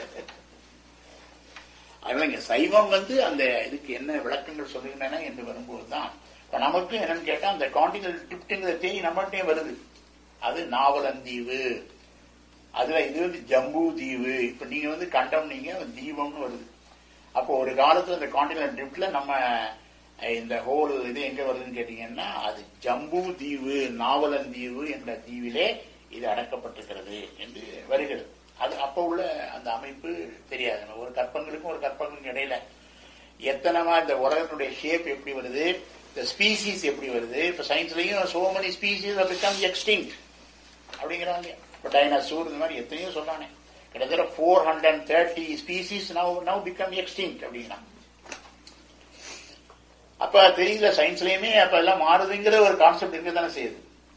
அதனால இங்க சைவம் வந்து அந்த இதுக்கு என்ன விளக்கங்கள் சொல்லுகின்றன என்று வரும்போது தான் இப்ப நமக்கு என்னன்னு கேட்டா அந்த கான்டினல் டிப்ட்ங்கிற தேதி நம்மகிட்டே வருது அது நாவலந்தீவு அதுல இது வந்து ஜம்பு தீவு இப்ப நீங்க வந்து கண்டம் நீங்க தீபம்னு வருது அப்போ ஒரு காலத்துல இந்த கான்டினல் டிப்ட்ல நம்ம அஹ், இந்த ஹோல் இது எங்க வருதுன்னு கேட்டீங்கன்னா அது ஜம்பு தீவு நாவலந்தீவு என்ற தீவிலே இது அடக்கப்பட்டிருக்கிறது என்று வருகிறது அது அப்ப உள்ள அந்த அமைப்பு தெரியாது நம்ம ஒரு கற்பங்களுக்கும் ஒரு கற்பங்களுக்கும் இடையில எத்தனைமா இந்த உலகத்தினுடைய ஷேப் எப்படி வருது இந்த ஸ்பீசிஸ் எப்படி வருது இப்ப சயின்ஸ்லயும் so many species become extinct அப்படிங்கிறாங்க இப்ப டைனோசூர் இந்த மாதிரி எத்தனையோ சொன்னானே கிட்டத்தட்ட four hundred thirty species now now become extinct அப்படிங்கிறாங்க அப்ப தெரியல சயின்ஸ்லயுமே அப்ப எல்லாம் மாறுதுங்கிற ஒரு கான்செப்ட் இருக்க தானே செய்யுது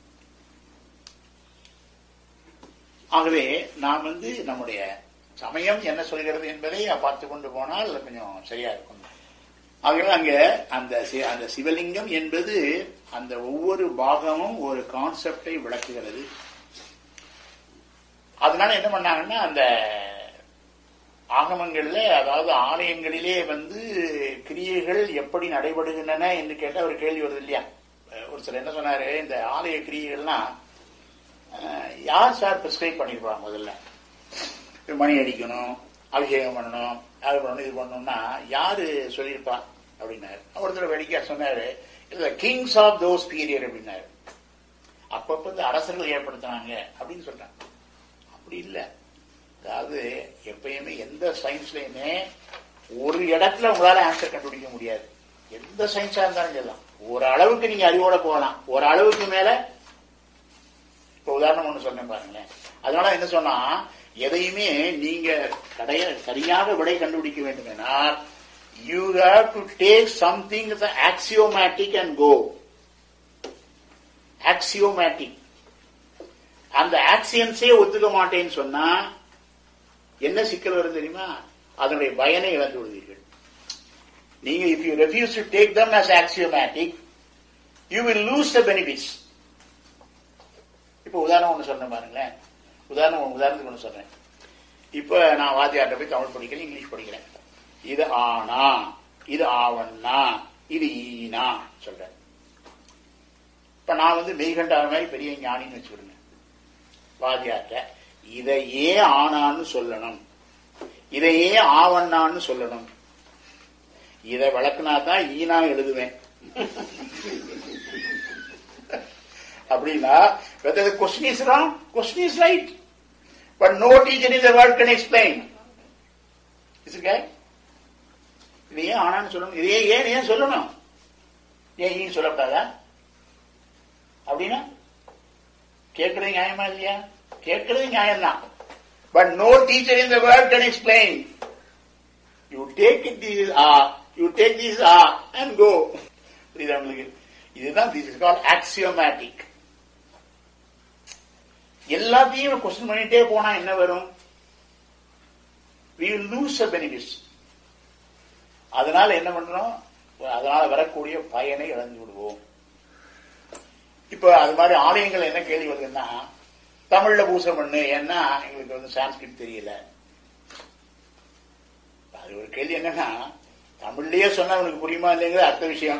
ஆகவே நாம் வந்து நம்முடைய சமயம் என்ன சொல்கிறது என்பதை பார்த்து கொண்டு போனால் கொஞ்சம் சரியா இருக்கும் ஆகவே அங்க அந்த சி- அந்த சிவலிங்கம் என்பது அந்த ஒவ்வொரு பாகமும் ஒரு கான்செப்டை விளக்குகிறது அதனால என்ன பண்ணாங்கன்னா அந்த ஆகமங்கள்ல அதாவது ஆலயங்களிலே வந்து கிரியைகள் எப்படி நடைபெறுகின்றன என்று கேட்ட ஒரு கேள்வி வருது இல்லையா அஹ் ஒரு சிலர் என்ன சொன்னாரு இந்த ஆலய கிரியைகள்லாம் அஹ், யார் சார் பிரிஸ்கிரைப் பண்ணிருப்பாங்க முதல்ல இப்ப மணி அடிக்கணும் அபிஷேகம் பண்ணணும் அது பண்ணணும் இது பண்ணணும்னா யாரு சொல்லியிருப்பா அப்படின்னாரு ஒருத்தர் வேடிக்கையா சொன்னாரு இல்ல கிங்ஸ் ஆஃப் தோஸ் பீரியட் அப்படின்னாரு அப்பப்ப இந்த அரசர்கள் ஏற்படுத்தினாங்க அப்படின்னு சொல்றாங்க அப்படி இல்ல அதாவது எப்பயுமே எந்த சயின்ஸ்லயுமே ஒரு இடத்துல உங்களால ஆன்சர் கண்டுபிடிக்க முடியாது எந்த சயின்ஸா இருந்தாலும் சொல்லலாம் ஒரு அளவுக்கு நீங்க அறிவோட போகலாம் ஒரு அளவுக்கு மேல இப்ப உதாரணம் ஒண்ணு சொன்னேன் பாருங்களேன் அதனால என்ன சொன்னா எதையுமே நீங்க கடைய சரியாக விடை கண்டுபிடிக்க வேண்டுமென்றால் you have to take something axiomatic and go axiomatic அந்த ஆக்சியன்ஸே ஒத்துக்க மாட்டேன்னு சொன்னா என்ன சிக்கல் வரும் தெரியுமா அதனுடைய பயனை இழந்து விடுவீர்கள் நீங்க if you refuse to take them as axiomatic you will lose the benefits இப்போ உதாரணம் ஒன்று சொன்னேன் பாருங்களேன் உதாரணம் ஒண்ணு- உதாரணத்துக்கு ஒன்று சொல்றேன் இப்போ நான் வாத்தியார்ட்ட போய் தமிழ் படிக்கிறேன் இங்கிலீஷ் படிக்கிறேன் இது ஆனா இது ஆவண்ணா இது ஈனா சொல்றேன் இப்ப நான் வந்து மெய்கண்டார மாதிரி பெரிய ஞானின்னு வச்சுக்கிடுங்க வாத்தியார்ட்ட இதை ஏன் ஆனான்னு சொல்லணும் இதை ஏன் ஆவண்ணான்னு சொல்லணும் இதை விளக்குனா தான் ஈனா எழுதுவேன் அப்படின்னா whether the question is wrong, question is right. But no teacher in the world can explain. Is it okay? இது ஏன் ஆனான்னு சொல்லணும் இது ஏன் ஏன் ஏன் சொல்லணும் ஏன் ஈ சொல்லக்கூடாதா அப்படின்னா கேட்கறது நியாயமா இல்லையா கேட்கறது நியாயம்தான் but no teacher in the world can explain you take it this ah you take this ah and go புரியுதா உங்களுக்கு இதுதான் திஸ் இஸ் கால் ஆக்சியோமேட்டிக் எல்லாத்தையும் கொஸ்டின் பண்ணிட்டே போனா என்ன வரும் we will lose the benefits அதனால என்ன பண்றோம் அதனால வரக்கூடிய பயனை இழந்து விடுவோம் இப்ப அது மாதிரி ஆலயங்கள் என்ன கேள்வி வருதுன்னா தமிழ்ல பூசை பண்ணு ஏன்னா எங்களுக்கு வந்து சான்ஸ்கிரிட் தெரியல அது ஒரு கேள்வி என்னன்னா தமிழ்லயே சொன்னா உனக்கு புரியுமா இல்லைங்கிறது அடுத்த விஷயம்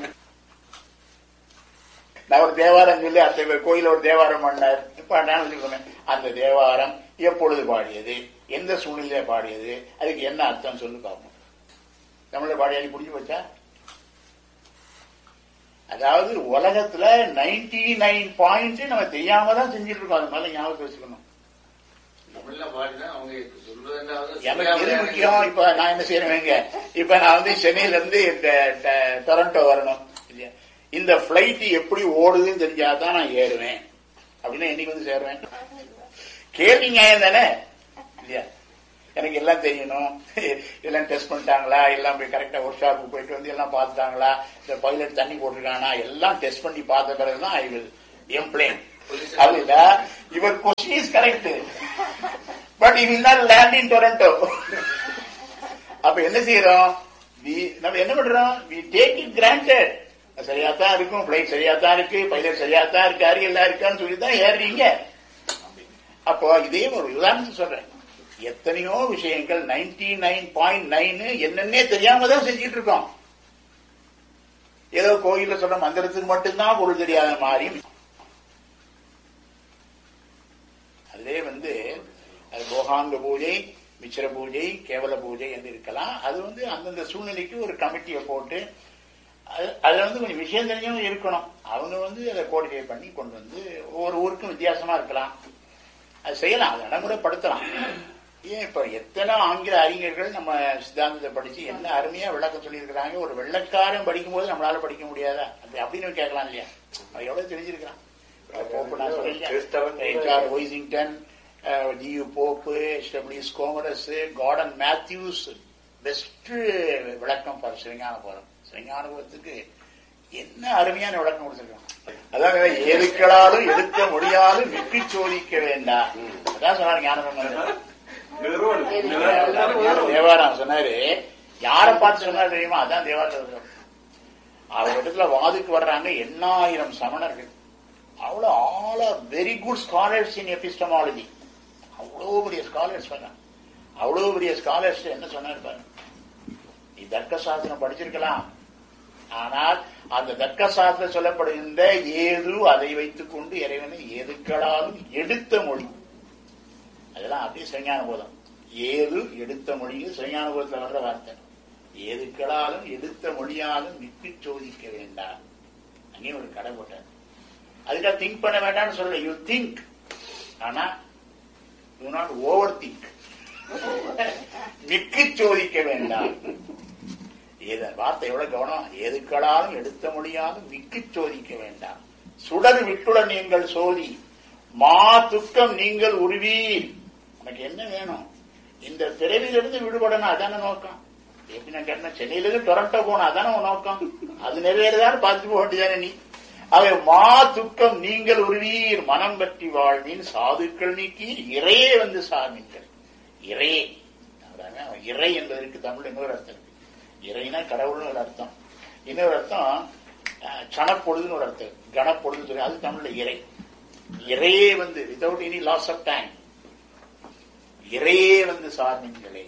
நான் ஒரு தேவாரம் சொல்லி அந்த கோயில ஒரு தேவாரம் பண்ணார் இப்ப நான் வச்சுக்கோங்க அந்த தேவாரம் எப்பொழுது பாடியது எந்த சூழ்நிலையில பாடியது அதுக்கு என்ன அர்த்தம் சொல்லி பார்ப்போம் தமிழ்ல பாடியாடி புரிஞ்சு போச்சா அதாவது உலகத்துல நைன்டி நைன் பாயிண்ட் நம்ம தெரியாம தான் செஞ்சுட்டு இருக்கோம் அது மேல ஞாபகத்தை வச்சுக்கணும் தமிழ்ல பாடினா அவங்க சொல்றதுனால எனக்கு எது முக்கியம் இப்ப நான் என்ன செய்யறேங்க இப்ப நான் வந்து சென்னையில இருந்து இந்த ட- டொரண்டோ வரணும் இல்லையா இந்த பிளைட் எப்படி ஓடுதுன்னு தெரிஞ்சாதான் நான் ஏறுவேன் அப்படின்னா என்னைக்கு வந்து சேருவேன் கேள்வி நியாயம் தானே இல்லையா எனக்கு எல்லாம் தெரியணும் எல்லாம் டெஸ்ட் பண்ணிட்டாங்களா எல்லாம் போய் கரெக்டா ஒர்க் ஷாப்புக்கு போயிட்டு வந்து எல்லாம் பார்த்துட்டாங்களா இந்த பைலட் தண்ணி போட்டிருக்கானா எல்லாம் டெஸ்ட் பண்ணி பார்த்த பிறகுதான் ஐ வில் எம்ப்ளேன் அது இல்ல இவர் question is correct but he will not land in Toronto அப்ப என்ன செய்யறோம் We- நம்ம என்ன பண்றோம் வி டேக் இட் கிராண்டட் சரியா தான் இருக்கும் பிளைட் சரியா தான் இருக்கு பைலட் சரியா தான் இருக்காரு எல்லாம் இருக்கான்னு சொல்லி தான் ஏறுறீங்க அப்போ இதே ஒரு உதாரணத்துக்கு சொல்றேன் எத்தனையோ விஷயங்கள் நைன்டி நைன் பாயிண்ட் நைன் என்னன்னே தெரியாம தான் செஞ்சுட்டு இருக்கோம் ஏதோ கோயில்ல சொல்ற மந்திரத்துக்கு மட்டும்தான் பொருள் தெரியாத மாதிரி அதுவே வந்து அது போகாங்க பூஜை மிச்சிர பூஜை கேவல பூஜை என்று இருக்கலாம் அது வந்து அந்தந்த சூழ்நிலைக்கு ஒரு கமிட்டியை போட்டு அது- அதுல வந்து கொஞ்சம் விஷயம் தெரிஞ்சவங்க இருக்கணும் அவங்க வந்து அதை கோடிஃபை பண்ணி கொண்டு வந்து ஒவ்வொரு ஊருக்கும் வித்தியாசமா இருக்கலாம் அது செய்யலாம் அதை நடைமுறைப்படுத்தலாம் ஏன் இப்ப எத்தனை ஆங்கில அறிஞர்கள் நம்ம சித்தாந்தத்தை படிச்சு என்ன அருமையா விளக்கம் சொல்லியிருக்கிறாங்க ஒரு வெள்ளக்காரன் படிக்கும்போது நம்மளால படிக்க முடியாதா அப்படி அப்படின்னு கேட்கலாம் இல்லையா அவன் எவ்வளவு தெரிஞ்சிருக்கிறான் போப்பு நான் கிறிஸ்தவன் சொல்றேன் ஹெச்ஆர் ஒய்சிங்டன் ஜியு போப்பு எஸ்டபிள்யூஸ் கோமரஸ் கார்டன் மேத்யூஸ் பெஸ்ட் விளக்கம் பாரு சிவஞான போறோம் சிவஞான போறதுக்கு என்ன அருமையான விளக்கம் கொடுத்திருக்கான் அதாவது எதுக்களாலும் எடுக்க முடியாது விட்டு சோதிக்க வேண்டாம் அதான் சொன்னார் ஞானசம்பந்தர் தேவாரம் சொன்னாரு யாரை பார்த்து சொன்னாரு தெரியுமா அதான் தேவாரம் அவர் இடத்துல வாதுக்கு வர்றாங்க எண்ணாயிரம் சமணர்கள் அவ்வளவு all are very good scholars in epistemology அவ்வளவு பெரிய ஸ்காலர்ஸ் வர்றாங்க அவ்வளவு பெரிய ஸ்காலர்ஸ் என்ன சொன்னாரு பாருங்க நீ தர்க்க சாஸ்திரம் படிச்சிருக்கலாம் ஆனால் அந்த தர்க்க சாஸ்திரம் சொல்லப்படுகின்ற ஏது அதை வைத்துக் கொண்டு இறைவனை எதுக்களாலும் எடுத்த மொழி அதெல்லாம் அப்படியே சிவஞான போதம் ஏது எடுத்த மொழியில் சிவஞான போதத்தில் வர்ற வார்த்தை ஏதுக்களாலும் எடுத்த மொழியாலும் நிற்கு சோதிக்க வேண்டாம் அங்கேயும் ஒரு கடை போட்டார் அதுக்காக திங்க் பண்ண வேண்டாம்னு சொல்ல யூ திங்க் ஆனா யூ நாட் ஓவர் திங்க் மிக்கு சோதிக்க வேண்டாம் ஏத வார்த்தை எவ்வளவு கவனம் எதுக்களாலும் எடுத்த மொழியாலும் மிக்கு சோதிக்க வேண்டாம் சுடர் விட்டுட நீங்கள் சோதி மா துக்கம் நீங்கள் உருவீர் உனக்கு என்ன வேணும் இந்த பிறவிலிருந்து விடுபடணும் அதான நோக்கம் எப்படி நான் கேட்டேன் சென்னையில இருந்து டொரண்டோ போனா அதானே உன் நோக்கம் அது நிறைவேறதான்னு பார்த்து போக வேண்டியதானே நீ அவை மா துக்கம் நீங்கள் உருவீர் மனம் பற்றி வாழ்வீன் சாதுக்கள் நீக்கி இறையே வந்து சார்மீன்கள் இறையே அதாங்க, இறை என்பதற்கு தமிழ் இன்னொரு அர்த்தம் இருக்கு இறைனா கடவுள்னு ஒரு அர்த்தம் இன்னொரு அர்த்தம் அஹ், சனப்பொழுதுன்னு ஒரு அர்த்தம் கனப்பொழுது சொல்லி அது தமிழ்ல இறை இறையே வந்து without any loss of time இறையே வந்து சார்ந்தீங்களே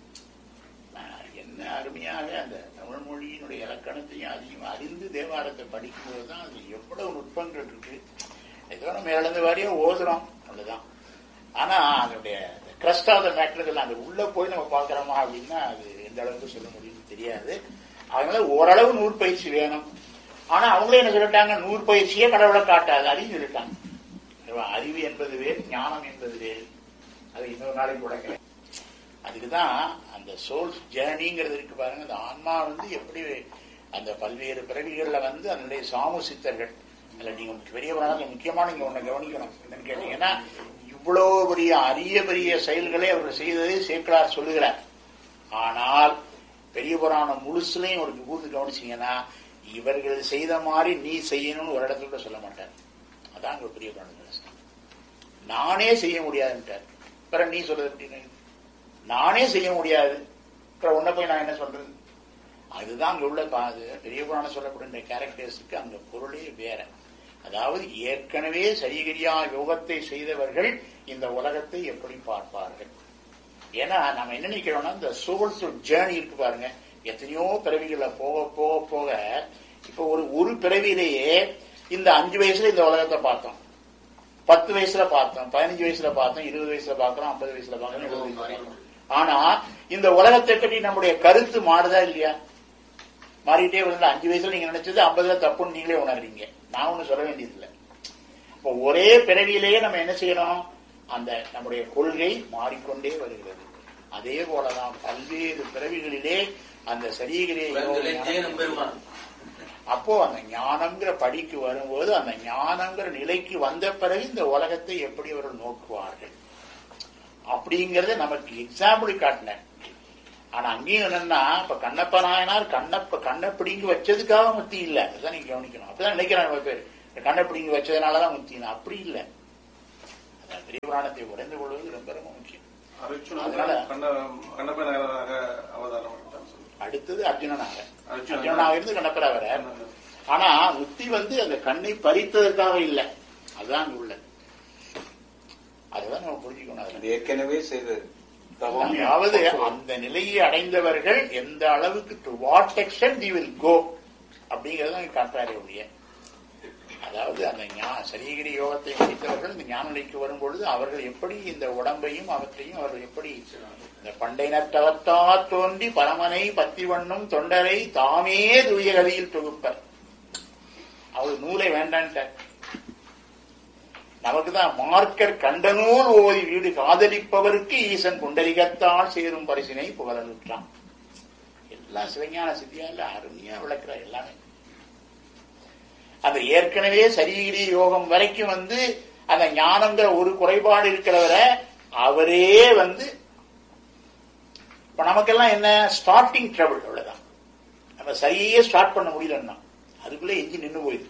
ஆஹ், என்ன அருமையாக அந்த தமிழ் மொழியினுடைய இலக்கணத்தையும் அதிகம் அறிந்து தேவாரத்தை படிக்கும்போது தான் அது எவ்வளவு நுட்பங்கள் இருக்கு ஏதோ நம்ம இழந்த வாரியா ஓதுறோம் அவ்வளவுதான் ஆனா அதனுடைய கிரஸ்ட் ஆஃப் த மேட்டர்கள் அந்த உள்ள போய் நம்ம பார்க்கறோமா அப்படின்னா அது எந்த அளவுக்கு சொல்ல முடியும்னு தெரியாது அதனால ஓரளவு நூறு பயிற்சி வேணும் ஆனா அவங்களே என்ன சொல்லிட்டாங்க நூறு பயிற்சியே கடவுளை காட்டாது அதையும் சொல்லிட்டாங்க சரிவா? அறிவு என்பது வேறு ஞானம் என்பது வேறு அது இன்னொரு நாளைக்கு உடைக்கிறேன் அதுக்குதான் அந்த சோல் ஜேர்னிங்கிறது இருக்கு பாருங்க அந்த ஆன்மா வந்து எப்படி அந்த பல்வேறு பிறவிகள்ல வந்து அதனுடைய சாமு சித்தர்கள் அதுல நீங்க பெரிய முக்கியமா நீங்க ஒண்ணு கவனிக்கணும் என்னன்னு கேட்டீங்கன்னா இவ்வளவு பெரிய அரிய பெரிய செயல்களை அவர் செய்ததை சேக்கலார் சொல்லுகிறார் ஆனால் பெரிய புராணம் முழுசுலையும் ஒரு கூர்ந்து கவனிச்சீங்கன்னா இவர்கள் செய்த மாதிரி நீ செய்யணும்னு ஒரு இடத்துல கூட சொல்ல மாட்டார் அதான் அங்க பெரிய புராணம் நானே செய்ய முடியாதுன்ட்டார் பிறகு நீ சொல்றது எப்படின்னு நானே செய்ய முடியாது அப்புறம் உன்னை போய் நான் என்ன சொல்றது அதுதான் அங்க உள்ள பாது பெரிய புராணம் சொல்லப்படுகின்ற கேரக்டர்ஸுக்கு அந்த பொருளே வேற அதாவது ஏற்கனவே சரிகரியா யோகத்தை செய்தவர்கள் இந்த உலகத்தை எப்படி பார்ப்பார்கள் ஏன்னா நம்ம என்ன நினைக்கிறோம்னா இந்த சோல்ஸ் ஜேர்னி இருக்கு பாருங்க எத்தனையோ பிறவிகளை போக போக போக இப்ப ஒரு ஒரு பிறவிலேயே இந்த அஞ்சு வயசுல இந்த உலகத்தை பார்த்தோம் பத்து வயசுல பார்த்தோம் பதினஞ்சு வயசுல பார்த்தோம் இருபது வயசுல பார்க்கிறோம் ஐம்பது வயசுல பார்க்கிறோம் எழுபது வயசுல பார்க்கிறோம் ஆனா இந்த உலகத்தை பற்றி நம்முடைய கருத்து மாறுதா இல்லையா மாறிட்டே வருது அஞ்சு வயசுல நீங்க நினைச்சது ஐம்பதுல தப்புன்னு நீங்களே உணர்றீங்க நான் ஒண்ணு சொல்ல வேண்டியதில்லை இப்போ ஒரே பிறவியிலேயே நம்ம என்ன செய்யணும் அந்த நம்முடைய கொள்கை மாறிக்கொண்டே வருகிறது அதே போலதான் பல்வேறு பிறவிகளிலே அந்த சரீகரே தேனும் பெருமான் அப்போ அந்த ஞானம்ங்கிற படிக்கு வரும்போது அந்த ஞானம்ங்கிற நிலைக்கு வந்த பிறகு இந்த உலகத்தை எப்படி அவர்கள் நோக்குவார்கள் அப்படிங்கறத நமக்கு எக்ஸாம்பிள் காட்டினேன் ஆனா அங்கேயும் என்னன்னா இப்ப கண்ணப்ப நாயனார் கண்ணப்ப கண்ணை பிடிங்கி வச்சதுக்காக முத்தி இல்ல அதுதான் நீங்க கவனிக்கணும் அப்பதான் நினைக்கிறாங்க நம்ம பேர் இந்த கண்ணை பிடிங்கி வச்சதுனாலதான் முத்தினா அப்படி இல்ல அதான் பெரிய புராணத்தை உடைந்து கொள்வது ரொம்ப ரொம்ப முக்கியம் அர்ஜுனன் அதனால- கண்ண கண்ணப்ப நகராக அவதாரம் எடுத்தான்னு சொல்லுங்க. அடுத்தது அர்ஜுனனாக அர்ஜுனன். அர்ஜுனனாக இருந்து கண்ணப்பரா வர ஆனா முத்தி வந்து அந்த கண்ணை பறித்ததற்காக இல்ல அதுதான் அங்க உள்ள அதுதான் நம்ம புரிஞ்சுக்கணும் அதுல அது ஏற்கனவே செய்த தவம் அதாவது அந்த நிலையை அடைந்தவர்கள் எந்த அளவுக்கு to what extent they will go அப்படிங்கறத காட்டுறாரு ஒழிய அதாவது அந்த ஞா- சரீகிரி யோகத்தை முடித்தவர்கள் இந்த ஞான நிலைக்கு வரும்பொழுது அவர்கள் எப்படி இந்த உடம்பையும் அவற்றையும் அவர்கள் எப்படி இந்த பண்டையினத்தவத்தா தோன்றி பரமனை பத்தி வண்ணும் தொண்டரை தாமே தூய கதியில் தொகுப்பர் அவர் நூலை வேண்டான்ட்டார் நமக்குதான் மார்க்கர் கண்ட நூல் ஓதி வீடு காதலிப்பவருக்கு ஈசன் குண்டலிகத்தால் சேரும் பரிசினை புகழலுற்றான் எல்லாம் சிவஞான சித்தியால அருமையா விளக்குற எல்லாமே அந்த ஏற்கனவே சரீரி யோகம் வரைக்கும் வந்து அந்த ஞானங்கிற ஒரு குறைபாடு இருக்கிறவரை அவரே வந்து இப்ப நமக்கெல்லாம் என்ன ஸ்டார்டிங் ட்ரபிள் அவ்வளவுதான் நம்ம சரியே ஸ்டார்ட் பண்ண முடியலன்னா அதுக்குள்ளே எஞ்சி நின்னு போயிடுது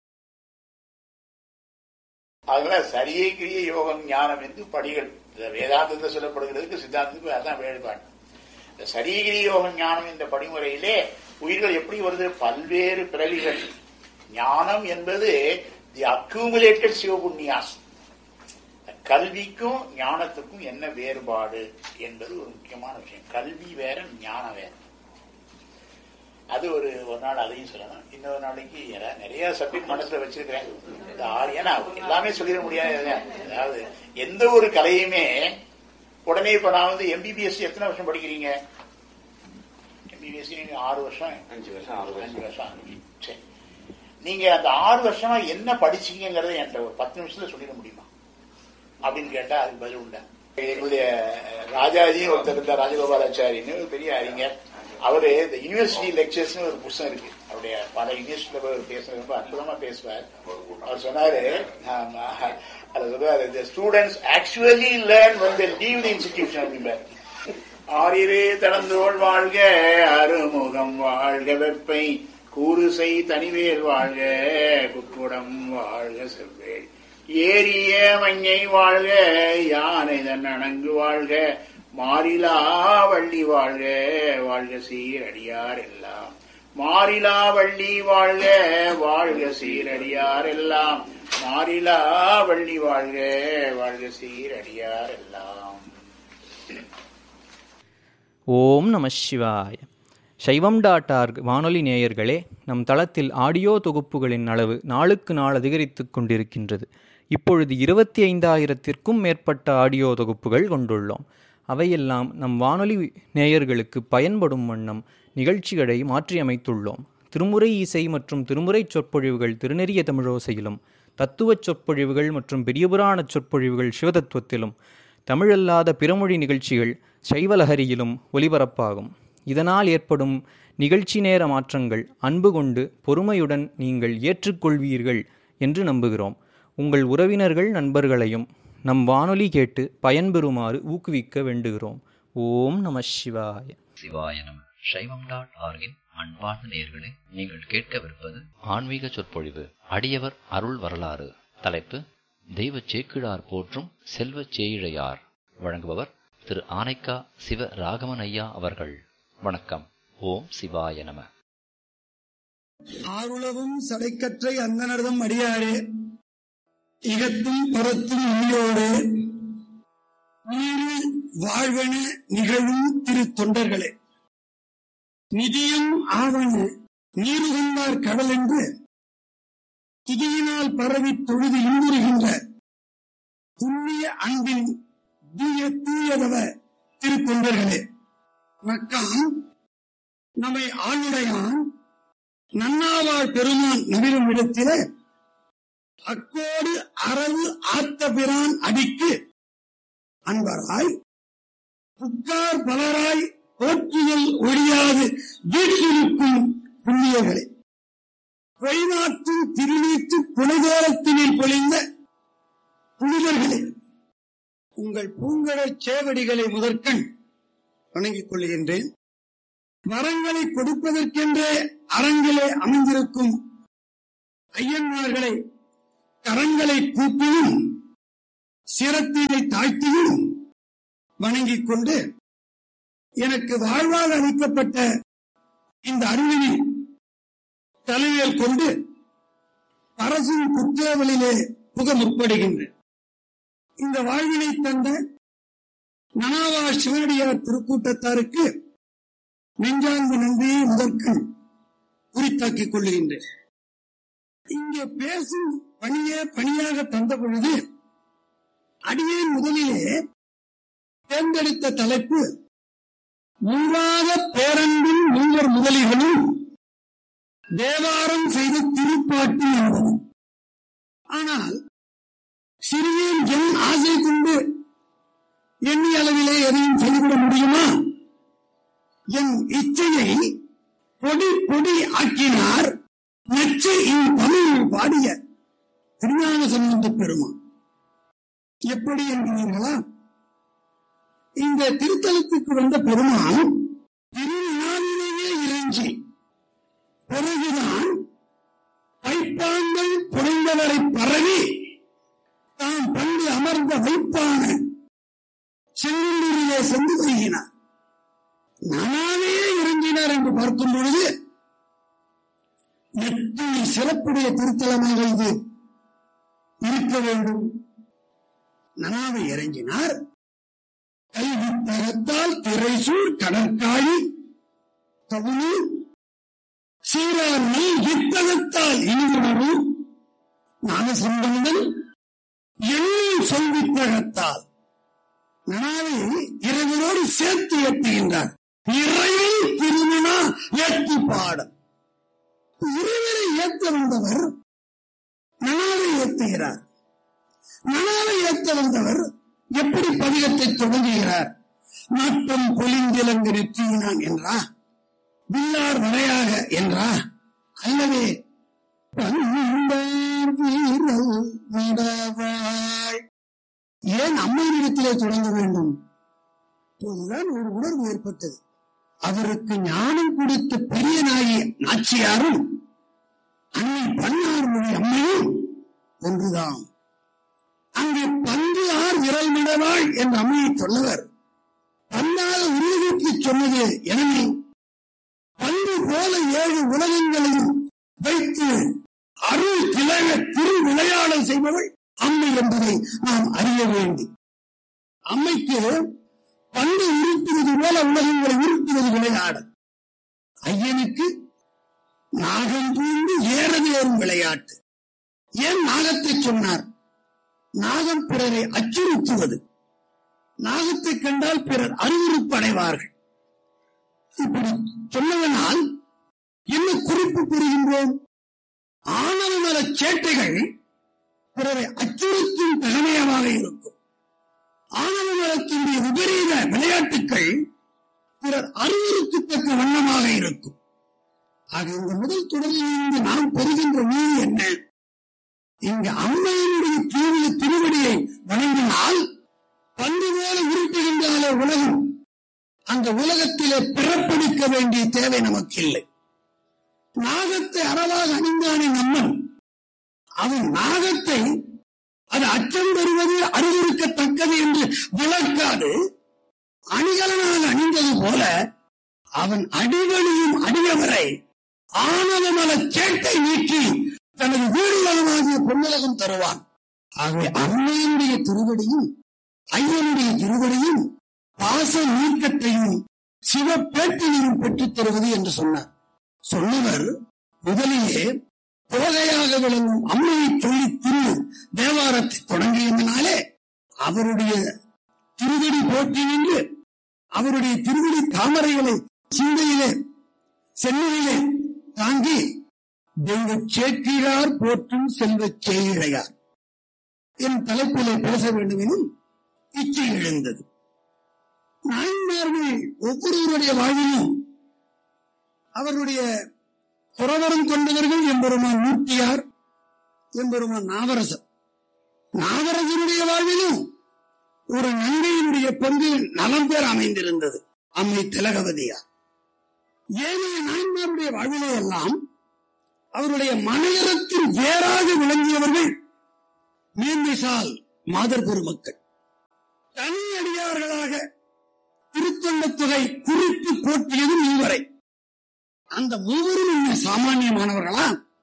அதனால சரியே கிரிய யோகம் ஞானம் என்று படிகள் இந்த வேதாந்தத்தில் சொல்லப்படுகிறதுக்கு சித்தாந்தத்துக்கு அதான் வேறுபாடு இந்த சரீகிரி யோகம் ஞானம் இந்த படிமுறையிலே உயிர்கள் எப்படி வருது பல்வேறு பிறவிகள் ஞானம் என்பது தி அக்யூமுலேட்டட் சிவபுண்ணியாஸ் கல்விக்கும் ஞானத்துக்கும் என்ன வேறுபாடு என்பது ஒரு முக்கியமான விஷயம் கல்வி வேற ஞானம் வேற அது ஒரு ஒரு நாள் அதையும் சொல்லலாம் இன்னொரு நாளைக்கு ஏன்னா நிறைய சப்ஜெக்ட் மனசுல வச்சிருக்கிறேன் இந்த ஆள் ஏன்னா எல்லாமே சொல்லிட முடியாது அதாவது எந்த ஒரு கலையுமே உடனே இப்ப நான் வந்து எம்பிபிஎஸ் எத்தனை வருஷம் படிக்கிறீங்க எம்பிபிஎஸ் ஆறு வருஷம் அஞ்சு வருஷம் ஆறு அஞ்சு வருஷம் வருஷம் ஆகுது. சரி நீங்க அந்த ஆறு வருஷமா என்ன படிச்சீங்கிறத என்கிட்ட ஒரு பத்து நிமிஷத்துல சொல்லிட முடியுமா அப்படின்னு கேட்டா அதுக்கு பதில் உண்டா எங்களுடைய ராஜாஜியும் ஒருத்தர் இருந்தார் ராஜகோபாலாச்சாரின்னு ஒரு பெரிய அறிஞர் அவரு இந்த யூனிவர்சிட்டி லெக்சர்ஸ்னு ஒரு புத்தகம் இருக்கு அவருடைய பல யூனிவர்சிட்டியில போய் அவர் பேசுறது ரொம்ப அற்புதமா பேசுவார் அவர் சொன்னாரு ஆமா, அது சொல்றாரு the students actually learn when they leave the institution அப்படிம்பார் ஆறிரே தடந்தோள் வாழ்க அருமுகம் வாழ்க வெப்பை கூறுசை தனிவேல் வாழ்க குக்குடம் வாழ்க செவ்வேல் ஏரிய மஞ்சை வாழ்க யானை தன் அணங்கு வாழ்க மாறிலா வள்ளி வாழ்க வாழ்க சீரடியார் எல்லாம் மாறிலா வள்ளி வாழ்க வாழ்க சீரடியார் எல்லாம் மாறிலா வள்ளி வாழ்க வாழ்க சீரடியார் எல்லாம் ஓம் நம சிவாய சைவம் டாட் ஆர்க் வானொலி நேயர்களே நம் தளத்தில் ஆடியோ தொகுப்புகளின் அளவு நாளுக்கு நாள் அதிகரித்து கொண்டிருக்கின்றது இப்பொழுது இருபத்தி ஐந்தாயிரத்திற்கும் மேற்பட்ட ஆடியோ தொகுப்புகள் கொண்டுள்ளோம் அவையெல்லாம் நம் வானொலி நேயர்களுக்கு பயன்படும் வண்ணம் நிகழ்ச்சிகளை மாற்றியமைத்துள்ளோம் திருமுறை இசை மற்றும் திருமுறை சொற்பொழிவுகள் திருநெறிய தமிழோசையிலும் தத்துவச் சொற்பொழிவுகள் மற்றும் பெரியபுராண சொற்பொழிவுகள் சிவதத்துவத்திலும் தமிழல்லாத பிறமொழி நிகழ்ச்சிகள் சைவலஹரியிலும் ஒலிபரப்பாகும் இதனால் ஏற்படும் நிகழ்ச்சி நேர மாற்றங்கள் அன்பு கொண்டு பொறுமையுடன் நீங்கள் ஏற்றுக்கொள்வீர்கள் என்று நம்புகிறோம் உங்கள் உறவினர்கள் நண்பர்களையும் நம் வானொலி கேட்டு பயன்பெறுமாறு ஊக்குவிக்க வேண்டுகிறோம் ஓம் நம சிவாய சிவாய நம சைவம் டாட் ஆர்கின் அன்பார்ந்த நேயர்களே நீங்கள் கேட்கவிருப்பது ஆன்மீக சொற்பொழிவு அடியவர் அருள் வரலாறு தலைப்பு தெய்வ சேக்கிழார் போற்றும் செல்வ சேயிழையார் வழங்குபவர் திரு ஆனைக்கா சிவ ராகவன் ஐயா அவர்கள் வணக்கம் ஓம் சிவாய நம ஆருளவும் சடைக்கற்றை அந்தனர்தம் அடியாரே இகத்தும் புறத்தும் உயிரோடு நீரு வாழ்வென நிகழும் திரு தொண்டர்களே நிதியும் ஆவண நீருகந்தார் கடல் என்று திதியினால் பரவி தொழுது இன்புறுகின்ற புண்ணிய அன்பின் தூய தூயதவ திரு தொண்டர்களே நக்கான் நம்மை ஆளுடையான் நன்னாவார் பெருமான் நபிரும் இடத்திலே அக்கோடு அரவு ஆத்த பிரான் அடிக்கு அன்பராய் புக்கார் பலராய் போற்றுதல் ஒழியாது வீற்றிருக்கும் புண்ணியர்களே பொய்நாட்டும் திருநீட்டு புனிதோரத்தினில் பொழிந்த புனிதர்களே உங்கள் பூங்கழச் சேவடிகளை முதற்கண் வணங்கிக் கொள்கின்றேன் வரங்களை கொடுப்பதற்கென்றே அரங்கிலே அமைந்திருக்கும் ஐயன்மார்களை கரங்களை கூப்பியும் சிரத்தினை தாழ்த்தியும் வணங்கிக் கொண்டு எனக்கு வாழ்வாக அளிக்கப்பட்ட இந்த அருவினை தலைமையில் கொண்டு அரசின் குற்றவலிலே புக முற்படுகின்றேன் இந்த வாழ்வினை தந்த நனாவா சிவனடியார் திருக்கூட்டத்தாருக்கு நெஞ்சார்ந்த நன்றியை முதற்கண் குறித்தாக்கிக் கொள்ளுகின்றேன் இங்கே பேசும் பணியே பணியாக தந்த பொழுது அடியேன் முதலிலே தேர்ந்தெடுத்த தலைப்பு மூவாத பேரன்பின் மூவர் முதலிகளும் தேவாரம் செய்த திருப்பாட்டு என்பது ஆனால் சிறியேன் என் ஆசை கொண்டு எண்ணி அளவிலே எதையும் செய்துவிட முடியுமா என் இச்சையை பொடி பொடி ஆக்கினார் நச்சை இன் தமிழில் பாடிய திருஞான சம்பந்த பெருமான் எப்படி என்கிறீர்களா இந்த திருத்தலத்துக்கு வந்த பெருமான் திருநாளிலேயே இறைஞ்சி பிறகுதான் வைப்பாங்கள் புனைந்தவரை பரவி தாம் பண்டு அமர்ந்த வைப்பான செங்கல்லூரிலே சென்று செய்கினார் நானாவே இறங்கினார் என்று பார்க்கும் பொழுது எத்தனை சிறப்புடைய திருத்தலமாக இது இருக்க வேண்டும் நனாவை இறங்கினார் கல்வி தகத்தால் திரைசூர் கடற்காழி தகுனி சீரார் நெய் இத்தகத்தால் இனிவுணரும் நாகசம்பந்தன் எண்ணில் சொல்வித்தகத்தால் நனாவை இறைவனோடு சேர்த்து ஏற்றுகின்றார் இறைவன் திருமணா ஏற்றி பாட இறைவனை ஏற்ற வந்தவர் நனாவை ஏற்றுகிறார் நனாவை ஏற்ற வந்தவர் எப்படி பதிகத்தை தொடங்குகிறார் நாட்டம் பொலிந்திலங்கு நெற்றியினான் என்றா வில்லார் வரையாக என்றா அல்லவே பந்தார் வீரல் நடவாள் ஏன் அம்மையினிடத்திலே தொடங்க வேண்டும் அப்போதுதான் ஒரு உணர்வு ஏற்பட்டது அவருக்கு ஞானம் கொடுத்த பெரிய நாயி நாச்சியாரும் அன்னை பன்னார் மொழி அம்மையும் ஒன்றுதான் அங்கே பந்து ஆர் விரல் மிடவாள் என்ற அம்மையை சொன்னவர் பன்னாத உருவகத்தை சொன்னது எனவே பந்து போல ஏழு உலகங்களையும் வைத்து அருள் கிளக திரு விளையாடல் செய்பவள் அம்மை என்பதை நாம் அறிய வேண்டும் அம்மைக்கு பந்து உருட்டுவது போல உலகங்களை உருட்டுவது விளையாடல் ஐயனுக்கு நாகம் பூண்டு ஏறது ஏறும் விளையாட்டு ஏன் நாகத்தை சொன்னார் நாகம் பிறரை அச்சுறுத்துவது நாகத்தை கண்டால் பிறர் அறிவுறுப்பு அடைவார்கள் இப்படி சொன்னதனால் என்ன குறிப்பு பெறுகின்றோம் ஆணவ நல சேட்டைகள் பிறரை அச்சுறுத்தும் தகமையமாக இருக்கும் ஆணவ நலத்தினுடைய விபரீத விளையாட்டுகள் பிறர் அறிவுறுத்தத்தக்க வண்ணமாக இருக்கும் ஆக இந்த முதல் தொடரிலிருந்து நாம் பெறுகின்ற நீதி என்ன இங்கு அம்மையினுடைய தீவிர திருவடியை வணங்கினால் பந்து போல உருட்டுகின்றாலே உலகம் அந்த உலகத்திலே பிறப்பெடுக்க வேண்டிய தேவை நமக்கு இல்லை நாகத்தை அறவாக அணிந்தானே நம்மன் அவன் நாகத்தை அது அச்சம் பெறுவது அறிவிருக்கத்தக்கது என்று விளக்காது அணிகலனாக அணிந்தது போல அவன் அடிவழியும் அடியவரை ஆணவமல சேட்டை நீக்கி தனது வீடுகளமாகிய பொன்னுலகம் தருவான் ஆகவே அம்மையினுடைய திருவடியும் ஐயனுடைய திருவடியும் பாச நீக்கத்தையும் சிவப்பேட்டினையும் பெற்றுத் தருவது என்று சொன்னார் சொன்னவர் முதலிலே தோகையாக விளங்கும் அம்மையை சொல்லி திரு தேவாரத்தை தொடங்கியதனாலே அவருடைய திருவடி போற்றி நின்று அவருடைய திருவடி தாமரைகளை சிந்தையிலே சென்னையிலே தாங்கி தெய்வ சேக்கிழார் போற்றும் செல்வச் செய்யிழையார் என் தலைப்பிலே பேச வேண்டும் எனும் இச்சை எழுந்தது நாயன்மார்கள் ஒவ்வொருவருடைய வாழ்விலும் அவருடைய புறவரம் கொண்டவர்கள் எம்பெருமான் மூர்த்தியார் எம்பெருமான் நாவரசர் நாவரசருடைய வாழ்விலும் ஒரு நங்கையினுடைய பங்கு நலம் பேர் அமைந்திருந்தது அம்மை திலகவதியார் ஏனைய நாயன்மாருடைய வாழ்விலே எல்லாம் அவருடைய மனையரத்தின் வேறாக விளங்கியவர்கள் மேன்மைசால் மாதர் பெருமக்கள் தனி அடியார்களாக திருத்தொண்ட தொகை குறித்து போற்றியது மூவரை அந்த மூவரும் என்ன சாமானியமானவர்களா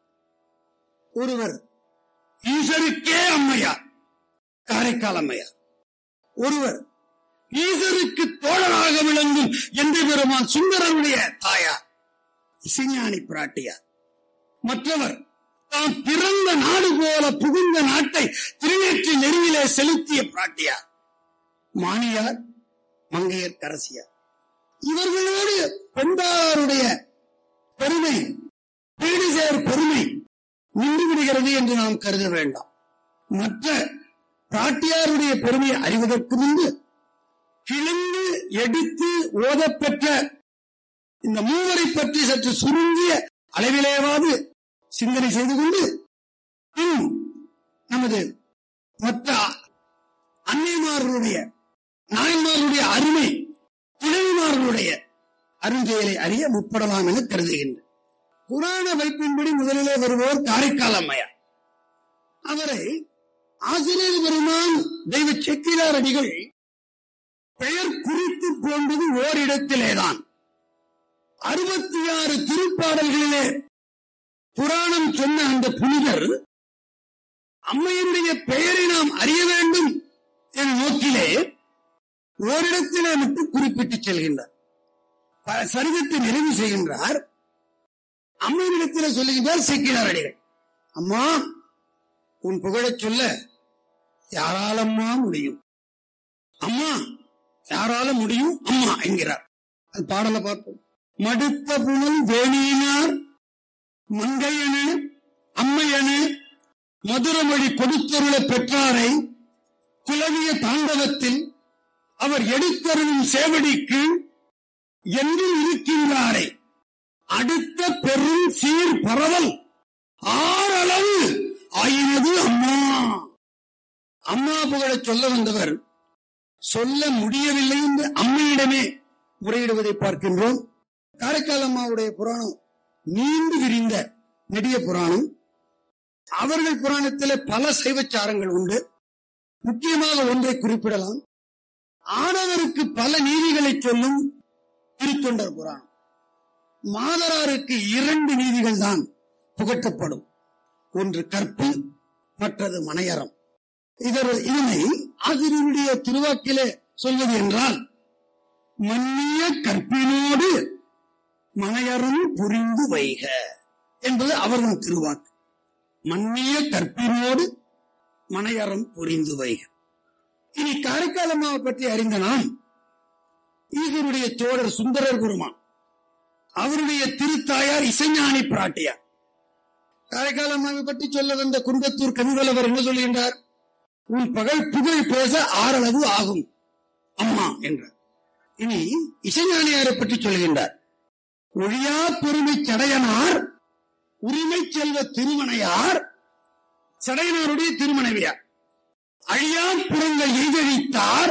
ஒருவர் ஈசருக்கே அம்மையார் காரைக்கால் அம்மையார் ஒருவர் ஈசருக்கு தோழராக விளங்கும் எந்த பெருமான் சுந்தரருடைய தாயார் இசைஞானி பிராட்டியார் மற்றவர் தாம் பிறந்த நாடு போல புகுந்த நாட்டை திருநெற்றி நெருவிலே செலுத்திய பிராட்டியார் மாணியார் மங்கையர் கரசியார் இவர்களோடு பெண்பாருடைய பெருமை பீடிசேர் பெருமை நின்று விடுகிறது என்று நாம் கருத வேண்டாம் மற்ற பிராட்டியாருடைய பெருமையை அறிவதற்கு முன்பு கிளந்து எடுத்து ஓதப்பெற்ற இந்த மூவரை பற்றி சற்று சுருங்கிய அளவிலேவாது சிந்தனை செய்து கொண்டு பின் நமது மற்ற அன்னைமார்களுடைய நாயன்மார்களுடைய அருமை துணைமார்களுடைய அருஞ்செயலை அறிய முற்படலாம் என கருதுகின்றேன் புராண வைப்பின்படி முதலிலே வருபவர் காரைக்கால் அம்மையார் அவரை ஆசிரியர் பெருமான் தெய்வ செக்கிலார் அடிகள் பெயர் குறித்து போன்றது ஓரிடத்திலேதான் அறுபத்தி ஆறு திருப்பாடல்களிலே புராணம் சொன்ன அந்த புனிதர் அம்மையினுடைய பெயரை நாம் அறிய வேண்டும் என்ற நோக்கிலே ஓரிடத்திலே மட்டும் குறிப்பிட்டு செல்கின்றார் ப- சரிதத்தை நிறைவு செய்கின்றார் அம்மையினிடத்திலே சொல்லுகின்றார் சிக்கினார் அடிகள் அம்மா உன் புகழச் சொல்ல யாராலம்மா முடியும் அம்மா யாரால முடியும் அம்மா என்கிறார் அது பாடல பார்ப்போம் மடுத்த புனல் வேணியினார் மங்கையனு அம்மையனு மதுரமொழி கொடுத்தருள பெற்றாரை குலவிய தாண்டவத்தில் அவர் எடுத்தருளும் சேவடிக்கு என்றும் இருக்கின்றாரே அடுத்த பெரும் சீர் பரவல் ஆறளவு ஆயினது அம்மா அம்மா புகழச் சொல்ல வந்தவர் சொல்ல முடியவில்லை என்று அம்மையிடமே முறையிடுவதை பார்க்கின்றோம் காரைக்கால் அம்மாவுடைய புராணம் நீண்டு விரிந்த நெடிய புராணம் அவர்கள் புராணத்திலே பல சைவச்சாரங்கள் உண்டு முக்கியமாக ஒன்றை குறிப்பிடலாம் ஆடவருக்கு பல நீதிகளை சொல்லும் திருத்தொண்டர் புராணம் மாதராருக்கு இரண்டு நீதிகள் தான் புகட்டப்படும் ஒன்று கற்பு மற்றது மனையறம் இதர் இதனை ஆசிரியருடைய திருவாக்கிலே சொல்வது என்றால் மன்னிய கற்பினோடு மனையறம் புரிந்து வைக என்பது அவர்கள் திருவாக்கு மன்னிய கற்பினோடு மனையறம் புரிந்து வைக இனி காரைக்கால் அம்மாவை பற்றி அறிந்த நாம் ஈஸ்வருடைய தோழர் சுந்தரர் பெருமான் அவருடைய திருத்தாயார் இசைஞானி பிராட்டியார் காரைக்கால் அம்மாவை பற்றி சொல்ல வந்த குன்பத்தூர் கவிவலவர் என்ன சொல்கின்றார் உன் பகல் புகழ் பேச ஆறளவு ஆகும் அம்மா என்றார் இனி இசைஞானியாரை பற்றி சொல்கின்றார் ஒழியா பெருமை சடையனார் உரிமை செல்வ திருமணையார் சடையனாருடைய திருமனைவியார் அழியா புறங்கள் எய்தழித்தார்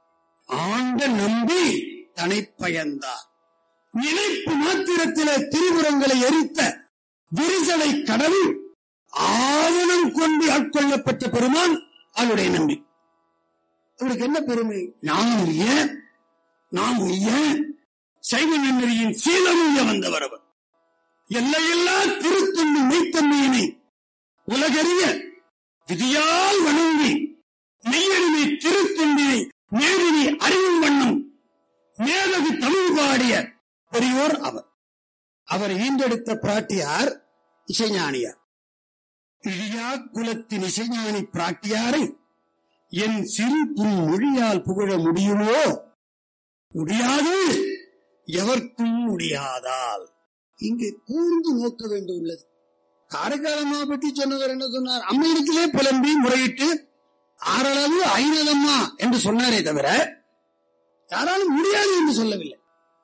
ஆண்ட நம்பி தனைப்பயந்தார் நினைப்பு மாத்திரத்திலே திருபுறங்களை எரித்த விரிசலை கடவுள் ஆவணம் கொண்டு ஆட்கொள்ளப்பட்ட பெருமான் அவருடைய நம்பி அவருக்கு என்ன பெருமை நாம் உரிய நாம் உரிய சைவ நன்னறியின் சீலமுய வந்தவர் அவர் எல்லையில்லா திருத்தொண்டு மெய்த்தன்மையினை உலகறிய விதியால் வணங்கி மெய்யறிமை திருத்தொண்டினை நேரினை அறிவும் வண்ணம் மேலகு தமிழ் பாடிய பெரியோர் அவர் அவர் ஈண்டெடுத்த பிராட்டியார் இசைஞானியார் இழியா குலத்தின் இசைஞானி பிராட்டியாரை என் சிறு புன் மொழியால் புகழ முடியுமோ முடியாது எவர்க்கும் முடியாதால் இங்கே கூர்ந்து நோக்க வேண்டியுள்ளது காரைக்காலம்மா பற்றி சொன்னவர் என்ன சொன்னார் அம்மையிடத்திலே புலம்பி முறையிட்டு ஆறளவு ஐநதம்மா என்று சொன்னாரே தவிர யாராலும் முடியாது என்று சொல்லவில்லை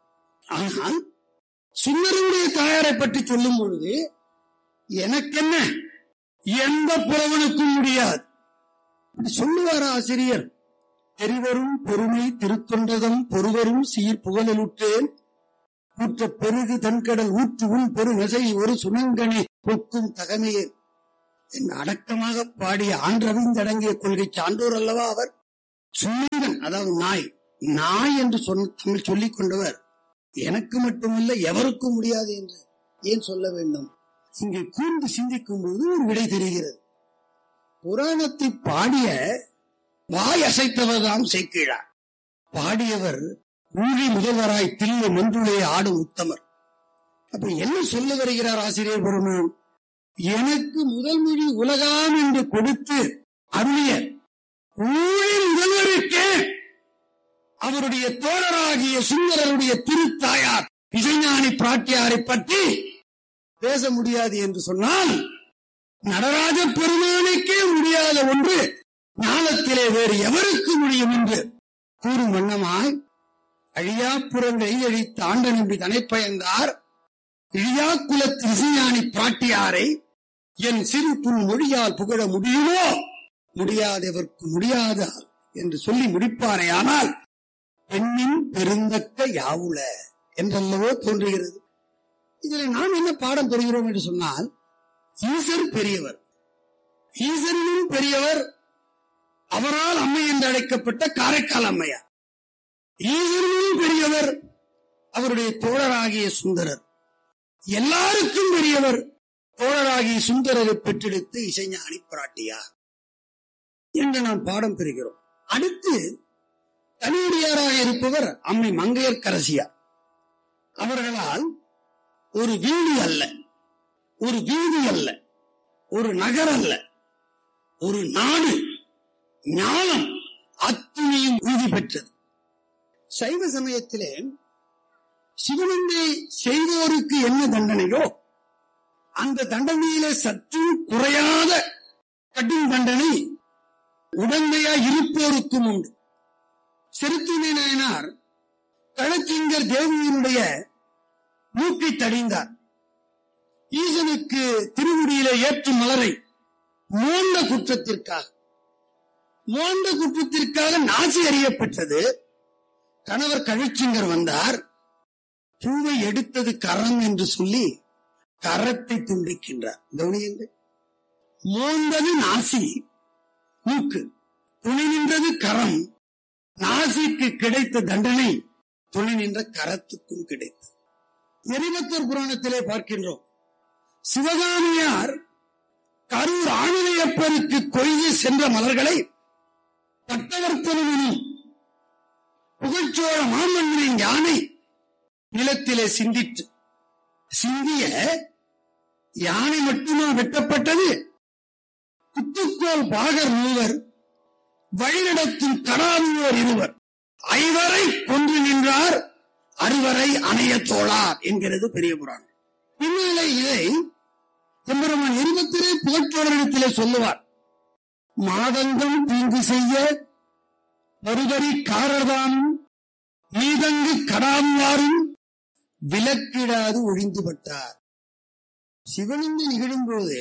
ஆனால் சுந்தரனுடைய தாயாரை பற்றி சொல்லும் பொழுது எனக்கென்ன எந்த புலவனுக்கும் முடியாது அப்படி சொல்லுவார் ஆசிரியர் தெரிவரும் பெருமை திருத்தொண்டதம் பொறுவரும் சீர் புகழலுற்றேன் ஊற்ற பெருகு தன்கடல் ஊற்று உன் பெருநசை ஒரு சுனங்கனி பொக்கும் தகமையே என் அடக்கமாக பாடிய ஆன்றவிந்தடங்கிய கொள்கை சான்றோர் அல்லவா அவர் சுனங்கன் அதாவது நாய் நாய் என்று சொன்ன தமிழ் சொல்லிக் கொண்டவர் எனக்கு மட்டுமல்ல எவருக்கும் முடியாது என்று ஏன் சொல்ல வேண்டும் இங்கே கூர்ந்து சிந்திக்கும் போது ஒரு விடை தெரிகிறது புராணத்தை பாடிய வாய் அசைத்தவர்தான் சேக்கிழார் பாடியவர் ஊழி முதல்வராய் தில்லு மன்றுளே ஆடும் உத்தமர் அப்ப என்ன சொல்ல வருகிறார் ஆசிரியர் பெருமான் எனக்கு முதல் மொழி உலகாம் என்று கொடுத்து அருளிய ஊழி முதல்வருக்கே அவருடைய தோழராகிய சுந்தரருடைய திருத்தாயார் இசைஞானி பிராட்டியாரை பற்றி பேச முடியாது என்று சொன்னால் நடராஜ பெருமானுக்கே முடியாத ஒன்று ஞானத்திலே வேறு எவருக்கு முடியும் என்று கூறும் வண்ணமாய் அழியாப்புறங்களை அழித்த ஆண்ட நம்பி தனைப்பயந்தார் இழியா குலத்து இசைஞானி பிராட்டியாரை என் சிறு புல் மொழியால் புகழ முடியுமோ முடியாதவர்க்கு முடியாதால் என்று சொல்லி முடிப்பாரே ஆனால் பெண்ணின் பெருந்தக்க யாவுல என்றல்லவோ தோன்றுகிறது இதில் நாம் என்ன பாடம் பெறுகிறோம் என்று சொன்னால் ஈசர் பெரியவர் ஈசரிலும் பெரியவர் அவரால் அம்மை என்று அழைக்கப்பட்ட காரைக்கால் அம்மையார் ஈசரிலும் பெரியவர் அவருடைய தோழராகிய சுந்தரர் எல்லாருக்கும் பெரியவர் தோழராகிய சுந்தரரை பெற்றெடுத்த இசைஞானி பிராட்டியார் என்று நாம் பாடம் பெறுகிறோம் அடுத்து தனியடியாராக இருப்பவர் அம்மை மங்கையர்க்கரசியார் அவர்களால் ஒரு வீதி அல்ல ஒரு வீதி அல்ல ஒரு நகர் அல்ல ஒரு நாடு ஞானம் அத்துணையும் உறுதி பெற்றது சைவ சமயத்திலே சிவனந்தை செய்தோருக்கு என்ன தண்டனையோ அந்த தண்டனையிலே சற்றும் குறையாத கடும் தண்டனை உடந்தையா இருப்போருக்கும் உண்டு செருத்தினை நாயனார் களச்சிங்கர் தேவியினுடைய மூக்கை தடிந்தார் ஈசனுக்கு திருமுடியிலே ஏற்றும் மலரை மோண்ட குற்றத்திற்காக மோண்ட குற்றத்திற்காக நாசி அறியப்பட்டது கணவர் கழிச்சிங்கர் வந்தார் பூவை எடுத்தது கரம் என்று சொல்லி கரத்தை துண்டிக்கின்றார் கவனியுங்கள் மோந்தது நாசி மூக்கு துணி நின்றது கரம் நாசிக்கு கிடைத்த தண்டனை துணி நின்ற கரத்துக்கும் கிடைத்தது எரிபத்தூர் புராணத்திலே பார்க்கின்றோம் சிவகாமியார் கரூர் ஆணிலையப்பருக்கு கொய்து சென்ற மலர்களை பட்டவர்த்தனும் புகழ்ச்சோழ மாமன்னரின் யானை நிலத்திலே சிந்திட்டு சிந்திய யானை மட்டுமா வெட்டப்பட்டது குத்துக்கோல் பாகர் மூவர் வழிநடத்தும் கடாவியோர் இருவர் ஐவரை கொன்று நின்றார் அறுவரை அணைய தோளார் என்கிறது பெரிய புராணம் பின்னாலே இதை எம்பெருமான் இருபத்திலே புகழ்ச்சோழரிடத்திலே சொல்லுவார் மாதங்கம் தீங்கு செய்ய வருவரி காரதானும் மீதங்கு கடாவாரும் விலக்கிடாது ஒழிந்துபட்டார் சிவனிந்து நிகழும் போது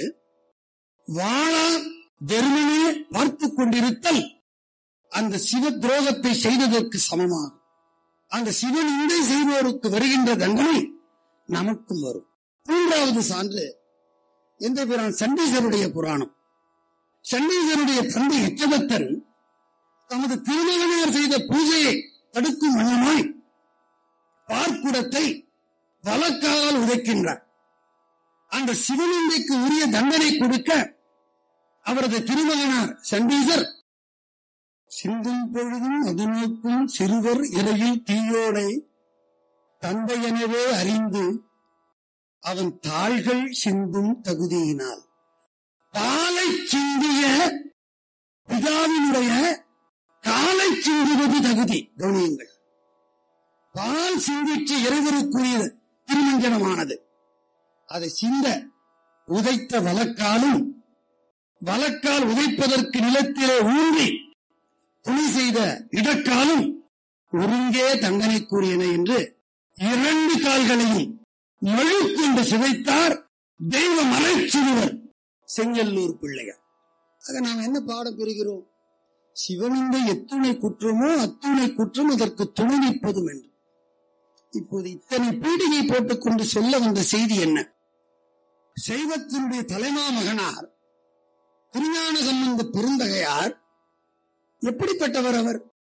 வாழா வெறுமனே பார்த்துக் கொண்டிருத்தல் அந்த சிவ துரோகத்தை செய்ததற்கு சமமாகும் அந்த சிவன் இந்தை செய்வோருக்கு வருகின்ற தண்டனை நமக்கும் வரும் மூன்றாவது சான்று எந்த புராணம் சண்டீசருடைய புராணம் சண்டீசருடைய தந்தை எச்சபத்தன் தமது திருமகனார் செய்த பூஜையை தடுக்கும் வண்ணமாய் பார்க்குடத்தை வழக்கால் உதைக்கின்றார் அந்த சிவனிந்தைக்கு உரிய தண்டனை கொடுக்க அவரது திருமகனார் சண்டீசர் சிந்தும் பொழுதும் அது நோக்கும் சிறுவர் இறையில் தீயோடை தந்தையெனவே அறிந்து அவன் தாள்கள் சிந்தும் தகுதியினால் பாலை சிந்திய பிதாவினுடைய காலை சிந்துவது தகுதி கவனியுங்கள் பால் சிந்திச்சு இறைவருக்குரிய திருமஞ்சனமானது அதை சிந்த உதைத்த வழக்காலும் வழக்கால் உதைப்பதற்கு நிலத்திலே ஊன்றி துணி செய்த இடக்காலும் ஒருங்கே தண்டனைக்குரியன என்று இரண்டு கால்களையும் மழுக்கொண்டு சிதைத்தார் தெய்வ மலைச்சிறுவர் செங்கல்லூர் பிள்ளையார் ஆக நாம் என்ன பாடம் பெறுகிறோம் சிவனிந்த எத்துணை குற்றமோ அத்துணை குற்றம் அதற்கு துணை நிற்பதும் என்று இப்போது இத்தனை பீடிகை போட்டுக்கொண்டு சொல்ல வந்த செய்தி என்ன சைவத்தினுடைய தலைமா மகனார் திருஞான சம்பந்த பெருந்தகையார் எப்படிப்பட்டவர் அவர்